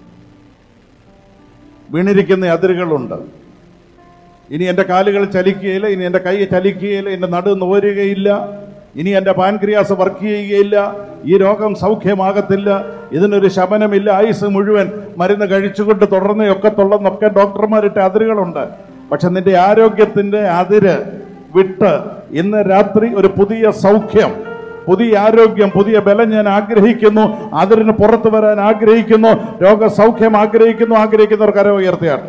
വീണിരിക്കുന്ന അതിരുകളുണ്ട് ഇനി എൻ്റെ കാലുകൾ ചലിക്കുകയില്ല ഇനി എൻ്റെ കൈ ചലിക്കുകയില്ല എൻ്റെ നടു നോരുകയില്ല ഇനി എൻ്റെ പാൻക്രിയാസ് വർക്ക് ചെയ്യുകയില്ല ഈ രോഗം സൗഖ്യമാകത്തില്ല ഇതിനൊരു ശമനമില്ല ആയുസ് മുഴുവൻ മരുന്ന് കഴിച്ചുകൊണ്ട് തുടർന്ന് ഒക്കത്തുള്ളെന്നൊക്കെ ഡോക്ടർമാരിട്ട് അതിരുകളുണ്ട് പക്ഷെ നിന്റെ ആരോഗ്യത്തിൻ്റെ അതിര് വിട്ട് ഇന്ന് രാത്രി ഒരു പുതിയ സൗഖ്യം പുതിയ ആരോഗ്യം പുതിയ ബലം ഞാൻ ആഗ്രഹിക്കുന്നു അതിന് പുറത്തു വരാൻ ആഗ്രഹിക്കുന്നു രോഗസൗഖ്യം ആഗ്രഹിക്കുന്നു ആഗ്രഹിക്കുന്നവർ കര ഉയർത്തിയാണ്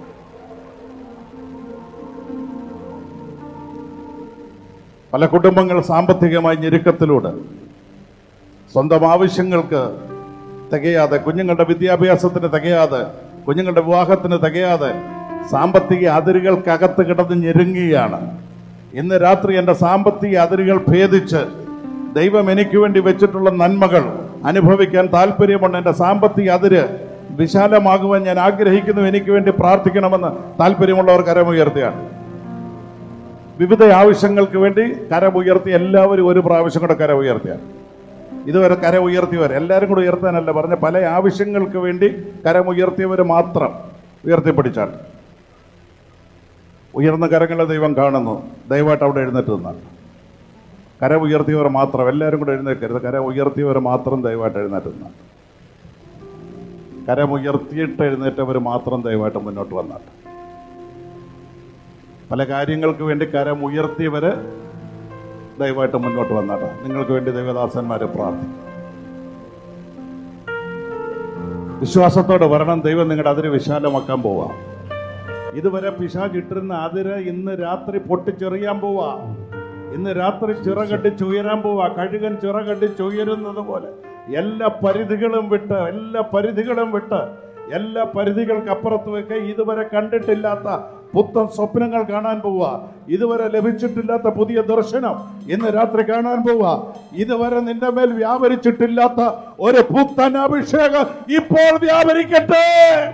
പല കുടുംബങ്ങൾ സാമ്പത്തികമായി ഞെരുക്കത്തിലൂടെ സ്വന്തം ആവശ്യങ്ങൾക്ക് തികയാതെ കുഞ്ഞുങ്ങളുടെ വിദ്യാഭ്യാസത്തിന് തികയാതെ കുഞ്ഞുങ്ങളുടെ വിവാഹത്തിന് തികയാതെ സാമ്പത്തിക അതിരുകൾക്കകത്ത് കിടന്ന് ഞെരുങ്ങുകയാണ് ഇന്ന് രാത്രി എൻ്റെ സാമ്പത്തിക അതിരുകൾ ഭേദിച്ച് ദൈവം എനിക്ക് വേണ്ടി വെച്ചിട്ടുള്ള നന്മകൾ അനുഭവിക്കാൻ താല്പര്യമുണ്ട് എൻ്റെ സാമ്പത്തിക അതിര് വിശാലമാകുവാൻ ഞാൻ ആഗ്രഹിക്കുന്നു എനിക്ക് വേണ്ടി പ്രാർത്ഥിക്കണമെന്ന് താല്പര്യമുള്ളവർ കരമുയർത്തിയാണ് വിവിധ ആവശ്യങ്ങൾക്ക് വേണ്ടി കരമുയർത്തി എല്ലാവരും ഒരു പ്രാവശ്യം കൂടെ കരമുയർത്തിയാണ് ഇതുവരെ കര ഉയർത്തിയവർ എല്ലാവരും കൂടെ ഉയർത്താനല്ല പറഞ്ഞ പല ആവശ്യങ്ങൾക്ക് വേണ്ടി കരമുയർത്തിയവർ മാത്രം ഉയർത്തിപ്പിടിച്ചാണ് ഉയർന്ന കരങ്ങളെ ദൈവം കാണുന്നു ദയവായിട്ട് അവിടെ എഴുന്നേറ്റ് നിന്നാണ് കര ഉയർത്തിയവർ മാത്രം എല്ലാവരും കൂടെ എഴുന്നേൽക്കരുത് കര ഉയർത്തിയവർ മാത്രം ദയവായിട്ട് എഴുന്നേറ്റ് നിന്നാണ് കരമുയർത്തിയിട്ട് എഴുന്നേറ്റവർ മാത്രം ദയവായിട്ട് മുന്നോട്ട് വന്നാട്ട് പല കാര്യങ്ങൾക്ക് വേണ്ടി കരം ഉയർത്തിയവര് ദയവായിട്ട് മുന്നോട്ട് വന്നാട്ടെ നിങ്ങൾക്ക് വേണ്ടി ദൈവദാസന്മാരെ പ്രാർത്ഥിക്കും വിശ്വാസത്തോടെ വരണം ദൈവം നിങ്ങളുടെ അതിര് വിശാലമാക്കാൻ പോവാ ഇതുവരെ പിശാജ് ഇട്ടിരുന്ന അതിര് ഇന്ന് രാത്രി പൊട്ടിച്ചെറിയാൻ പോവാ ഇന്ന് രാത്രി ചിറകടിച്ചുയരാൻ പോവാ കഴുകൻ ചിറകടിച്ചുയരുന്നത് പോലെ എല്ലാ പരിധികളും വിട്ട് എല്ലാ പരിധികളും വിട്ട് എല്ലാ പരിധികൾക്ക് അപ്പുറത്ത് വെക്കെ ഇതുവരെ കണ്ടിട്ടില്ലാത്ത പുത്തൻ സ്വപ്നങ്ങൾ കാണാൻ പോവുക ഇതുവരെ ലഭിച്ചിട്ടില്ലാത്ത പുതിയ ദർശനം ഇന്ന് രാത്രി കാണാൻ പോവുക ഇതുവരെ നിന്റെ മേൽ വ്യാപരിച്ചിട്ടില്ലാത്ത ഒരു പുത്തൻ അഭിഷേകം ഇപ്പോൾ വ്യാപരിക്കട്ടെ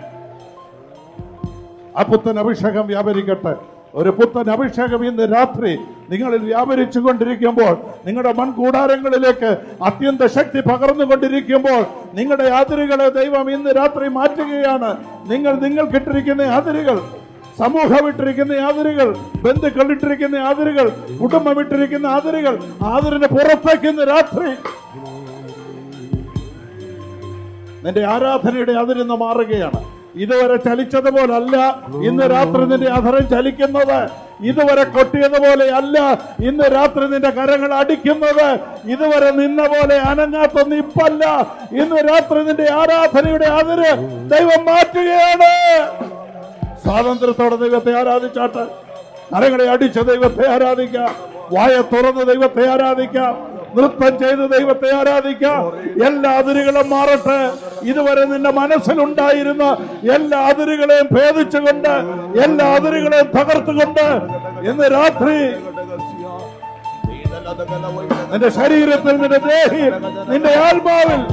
ആ പുത്തൻ അഭിഷേകം വ്യാപരിക്കട്ടെ ഒരു പുത്തൻ അഭിഷേകം ഇന്ന് രാത്രി നിങ്ങളിൽ വ്യാപരിച്ചു കൊണ്ടിരിക്കുമ്പോൾ നിങ്ങളുടെ മൺകൂടാരങ്ങളിലേക്ക് അത്യന്ത ശക്തി പകർന്നുകൊണ്ടിരിക്കുമ്പോൾ നിങ്ങളുടെ അതിരുകളെ ദൈവം ഇന്ന് രാത്രി മാറ്റുകയാണ് നിങ്ങൾ നിങ്ങൾക്കിട്ടിരിക്കുന്ന അതിരുകൾ സമൂഹം ഇട്ടിരിക്കുന്ന അതിരുകൾ ബന്ധുക്കൾ ഇട്ടിരിക്കുന്ന അതിരുകൾ കുടുംബം ഇട്ടിരിക്കുന്ന അതിരുകൾ അതിരിന് പുറത്തേക്ക് ഇന്ന് രാത്രി നിന്റെ ആരാധനയുടെ അതിരിന്ന് മാറുകയാണ് ഇതുവരെ ചലിച്ചതുപോലല്ല ഇന്ന് രാത്രി നിന്റെ അധരം ചലിക്കുന്നത് ഇതുവരെ കൊട്ടിയതുപോലെ അല്ല ഇന്ന് രാത്രി നിന്റെ കരങ്ങൾ അടിക്കുന്നത് ഇതുവരെ നിന്ന പോലെ അനങ്ങാത്ത നിപ്പല്ല ഇന്ന് രാത്രി നിന്റെ ആരാധനയുടെ അതിര് ദൈവം മാറ്റുകയാണ് സ്വാതന്ത്ര്യത്തോടെ ദൈവത്തെ ആരാധിച്ചാട്ട് കരങ്ങളെ അടിച്ച ദൈവത്തെ ആരാധിക്കാം വായ തുറന്ന് ദൈവത്തെ ആരാധിക്കാം നൃത്തം ചെയ്ത് ദൈവത്തെ ആരാധിക്കാം എല്ലാ അതിരുകളും മാറട്ടെ ഇതുവരെ നിന്റെ മനസ്സിലുണ്ടായിരുന്ന എല്ലാ അതിരുകളെയും ഭേദിച്ചുകൊണ്ട് എല്ലാ അതിരുകളെയും തകർത്തുകൊണ്ട് ഇന്ന് രാത്രി നിന്റെ ശരീരത്തിൽ നിന്റെ ദേഹി നിന്റെ ആത്മാവിൽ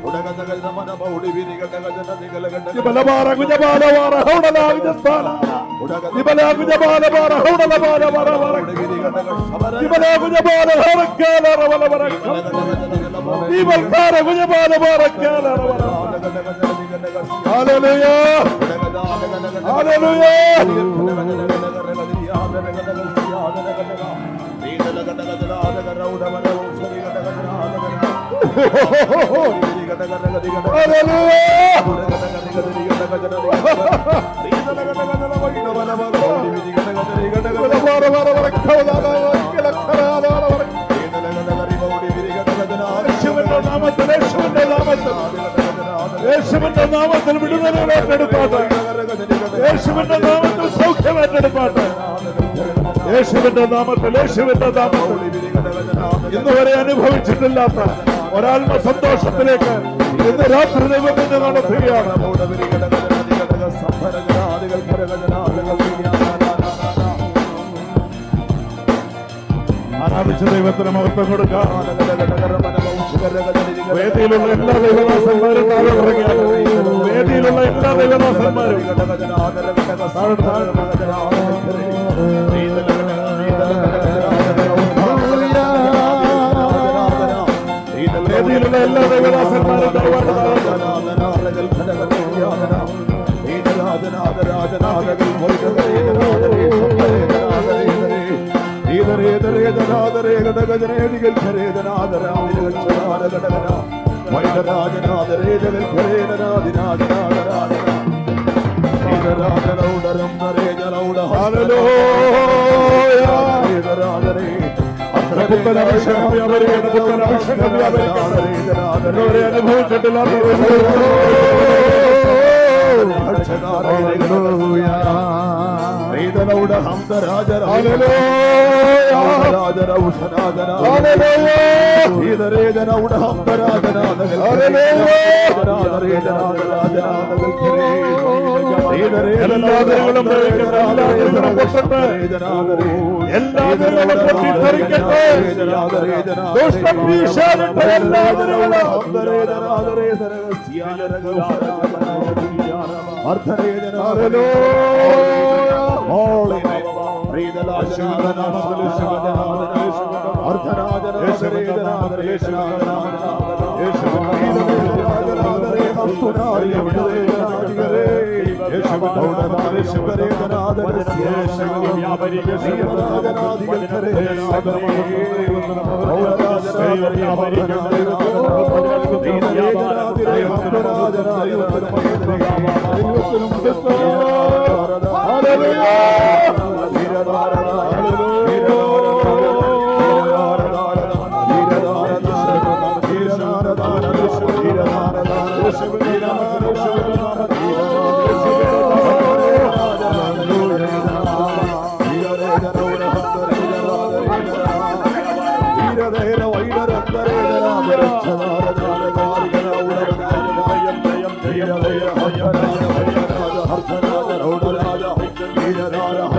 ബലബാര കുജബാലവാര ഹൗഡലാവിജസ്ഥാന ബലകുജബാലവാര ഹൗഡലബാലവാര വര ബലകുജബാല ഹറക്കാല വല വര ബൽക്കാര കുജബാലവാര കാല വര ഹല്ലേലൂയ ഹല്ലേലൂയ ഹല്ലേലൂയ ബലബാര വര വര കൗദാല വര കരാല വര യേശുവിന്റെ നാമത്തിൽ യേശുവിന്റെ നാമത്തിൽ യേശുവിന്റെ നാമത്തിൽ വിടുതല ഏറ്റെടുപ്പാട്ടെ യേശുവിന്റെ നാമത്തിൽ സൗഖ്യം ഏറ്റെടുപ്പാട്ടെ യേശുവിന്റെ നാമത്തിൽ യേശുവിന്റെ നാമത്തിൽ ഇന്ന് വരെ അനുഭവിച്ചിട്ടില്ലാത്ത ഒരാത്മ സന്തോഷത്തിലേക്ക് ഇന്ന് രാത്രി ദൈവത്തിന്റെ നടത്തുകയാണ് ആരാധിച്ച ദൈവത്തിന് മഹത്വം കൊടുക്കാം വേദിയിലുള്ള എല്ലാ ദൈവദാസന്മാരും താഴെ ഇറങ്ങിയാൽ വേദിയിലുള്ള എല്ലാ ദൈവദാസന്മാരും താഴെ താഴെ വേദിയിലുള്ള എല്ലാ ദൈവദാസന്മാരും ദയവായിട്ട് താഴെ പുത്തൻ അഭിഷേകം വ്യാപരിക്കട്ടെ പുത്തൻ അഭിഷേകം വ്യാപരിക്കട്ടെ ഇന്നുവരെ അനുഭവിച്ചിട്ടില്ലാത്ത എല്ലാ ദൈവങ്ങളും പ്രയോഗിക്കട്ടെ എല്ലാ ദൈവങ്ങളും പൊട്ടട്ടെ എല്ലാ ദൈവങ്ങളും പൊട്ടിത്തെറിക്കട്ടെ ദുഷ്ടം വീശാനിട്ട് എല്ലാ ദൈവങ്ങളും ീര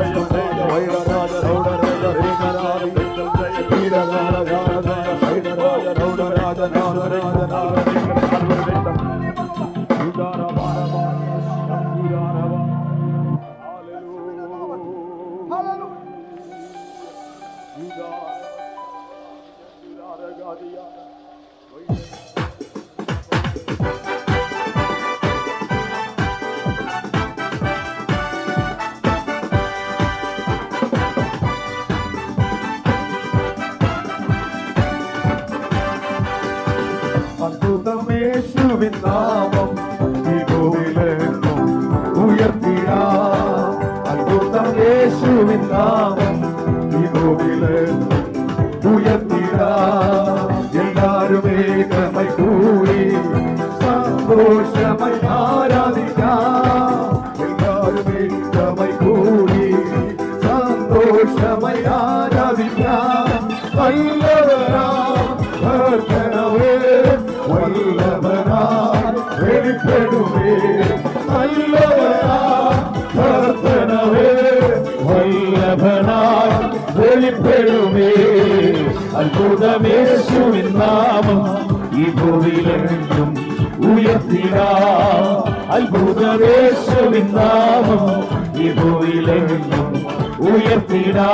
അത്ഭുതമേശുവിൻ നാമം ഈ ഭൂമിയിലെങ്ങും ഉയർത്തിടാം അത്ഭുതം യേശുവിൻ നാമം ഈ ഭൂമിയിലെങ്ങും ഉയർത്തിടാം എല്ലാരും ഏകമായി കൂടി സന്തോഷമായി ആരാധിക്കാം എല്ലാരും ഏകമായി കൂടി സന്തോഷമായി ആരാധിക്കാം വല്ലവരാം കർത്തനവേ വല്ലവനായി വെളിപ്പെടുവേ നല്ലവനായി കർത്തനവേ വല്ലഭനായി വെളിപ്പെടുവേ അത്ഭുതമേശുവിൻ നാമം ഈ ഭൂമിയിലെങ്ങും ഉയർത്തിടാ അത്ഭുതമേശുവിൻ നാമം ഈ ഭൂമിയിലെങ്ങും ഉയർത്തിടാ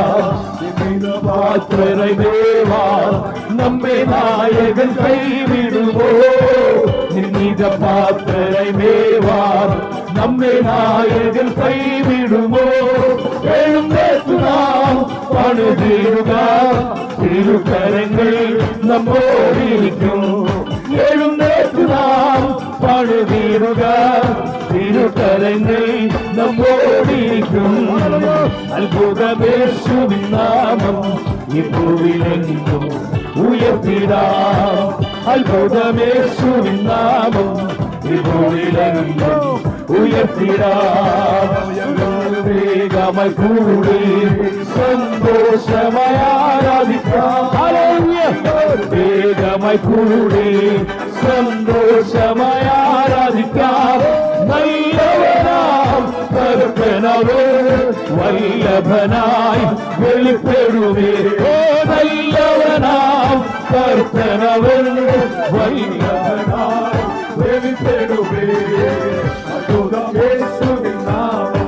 പാത്രரை ദേവാ നമ്മെ നായകൻ കൈവിടുവോ നിന്നിത പാത്രரை ദേവാ നമ്മെ നായകൻ കൈവിടുമോ എഴുന്നേറ്റു നാം പണിതീരുക തിരുക്കരങ്ങൾ നമ്മോടിരിക്കും എഴുന്നേറ്റു നാം പണിതീരുക തിരുക്കരങ്ങൾ നമ്മോടിരിക്കും അത്ഭുതമേശുവിൻ നാമം ഈ ഭൂവിലെങ്ങും ഉയർത്തിടാം അത്ഭുതമേശുവിൻ നാമം ഈ ഭൂവിലെങ്ങും ഉയർത്തിടാം വേഗമായി കൂടി സന്തോഷമായി ആരാധിക്കാം വേഗമായി കൂടി സന്തോഷമായി ആരാധിക്കാം നല്ലവനാം കർപ്പനവേ വല്ലഭനായി വെളിപ്പെടുവേ ഓ നല്ലവനാം കർപ്പനവൻ വല്ലഭനായി വെളിപ്പെടുവേ അത്ഭുതം യേശുവിൻ നാമം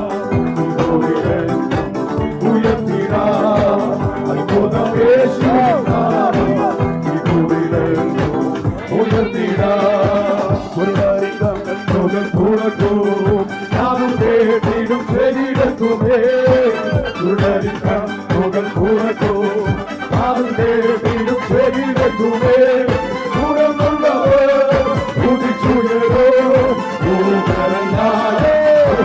ഉയർത്തിടാ അത്ഭുതം യേശുവിൻ നാമം ഉയർത്തിടാ മുതൽ തുറക്കും നാം കേട്ടിടും ശരീരത്തുമേ തുടരിക്കാം മുതൽ തുറക്കും നാം കേട്ടിടും ശരീരത്തുമേ തുറന്നുള്ളവർ കുതിച്ചുയരോ ഭൂകരനായേ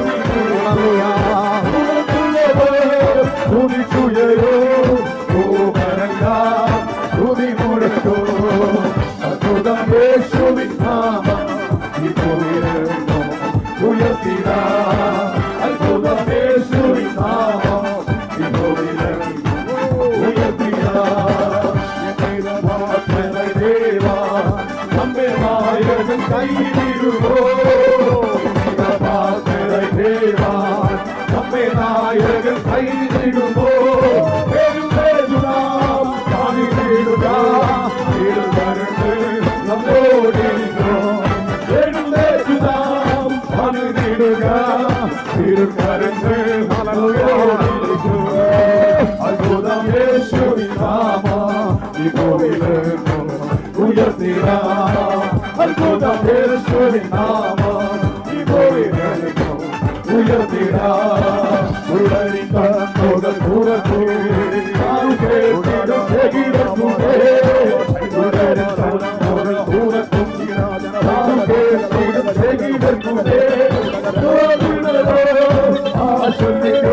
കുതിച്ചുയരോ ഭൂകരനാ തുതി മുഴക്കോ അത്ഭുതം യേശുവിൻ നാമം ഇപ്പോഴെങ്ങും ഉയർത്തിടാ അത്ഭുതം യേശുവിൻ നാമം ഇപ്പോഴെങ്ങും ഉയർത്തിടാ ഞങ്ങളുടെ പ്രാർത്ഥന ദേവാ നമ്മെ നായകൻ കൈവിടുവോ ഞങ്ങളുടെ പ്രാർത്ഥന ദേവാ നമ്മെ നായകൻ കൈവിടുവോ എഴുന്നേൽക്കാം കാണിടുക ഇരുവരങ്ങൾ നമ്മോടിരിക്കോ എഴുന്നേൽക്കാം കാണിടുക ഇരുകരങ്ങൾ നമ്മോടിരിക്കോ അത്ഭുതം യേശുവിൻ നാമം ഇപ്പോഴെങ്ങും ഉയർത്തിടാ അത്ഭുതം യേശുവിൻ നാമം ഇപ്പോഴെങ്ങും ഉയർത്തിടാ ഉള്ളരിക്കാൻ മുതൽ തുറക്കൂ നാം കേട്ടിടും ശരീരത്തുമേ ഉള്ളരിക്കാൻ മുതൽ തുറക്കും നാം കേട്ടിടും ശരീരത്തുമേ തുറന്നുള്ളതോ ആശ്വസിക്കോ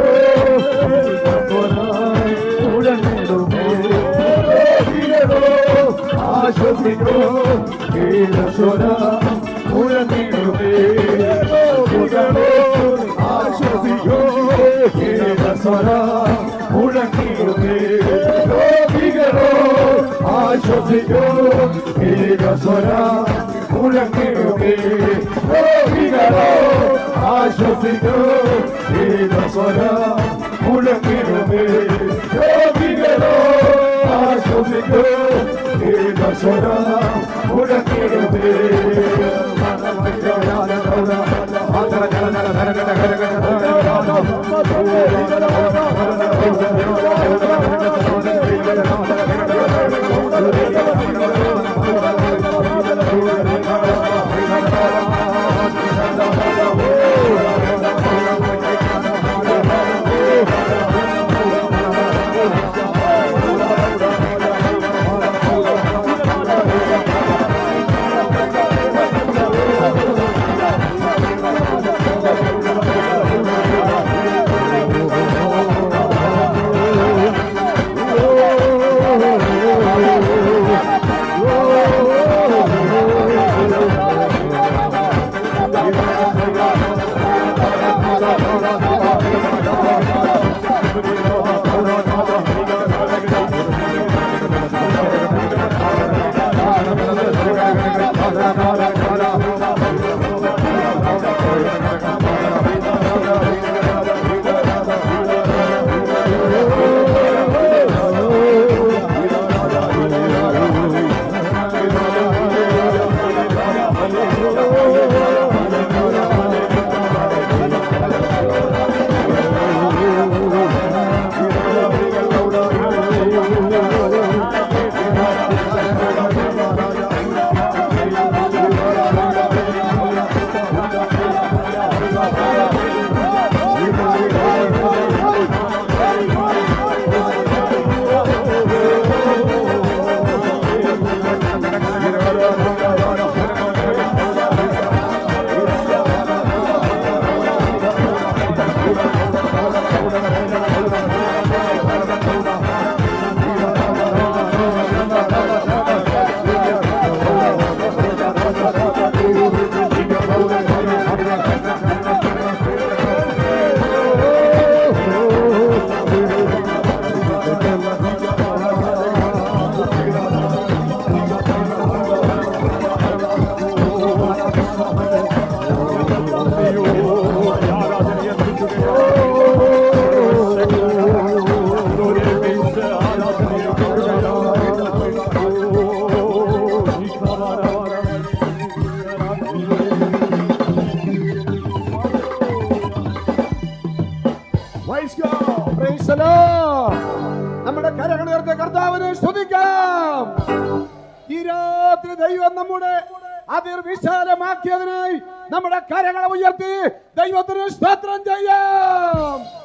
ഉടനിടുമേ ആശ്വസിക്കോ കീഴസ്വര ഉഴന്നിടുമേ ആശ്വസിക്കോ കീഴസ്വര ഉഴന്നിടുമേ രോഗികളോ ആശ്വസിക്കോ കീഴസ്വര ഉഴന്നിടുമേ രോഗികളോ ആശ്വസിക്കോ കീഴസ്വര ഉഴന്നിടുമേ രോഗികളോ ആശ്വസിക്കോ കീഴസ്വര ഉഴന്നിടുമേ ധര Praise the Lord. നമ്മുടെ കരങ്ങൾ ഉയർത്തി കർത്താവിനെ സ്തുതിക്കാം ഈ രാത്രി ദൈവം നമ്മുടെ അതിർ വിശാലമാക്കിയതിനായി നമ്മുടെ കരങ്ങളെ ഉയർത്തി ദൈവത്തിന് സ്തോത്രം ചെയ്യാം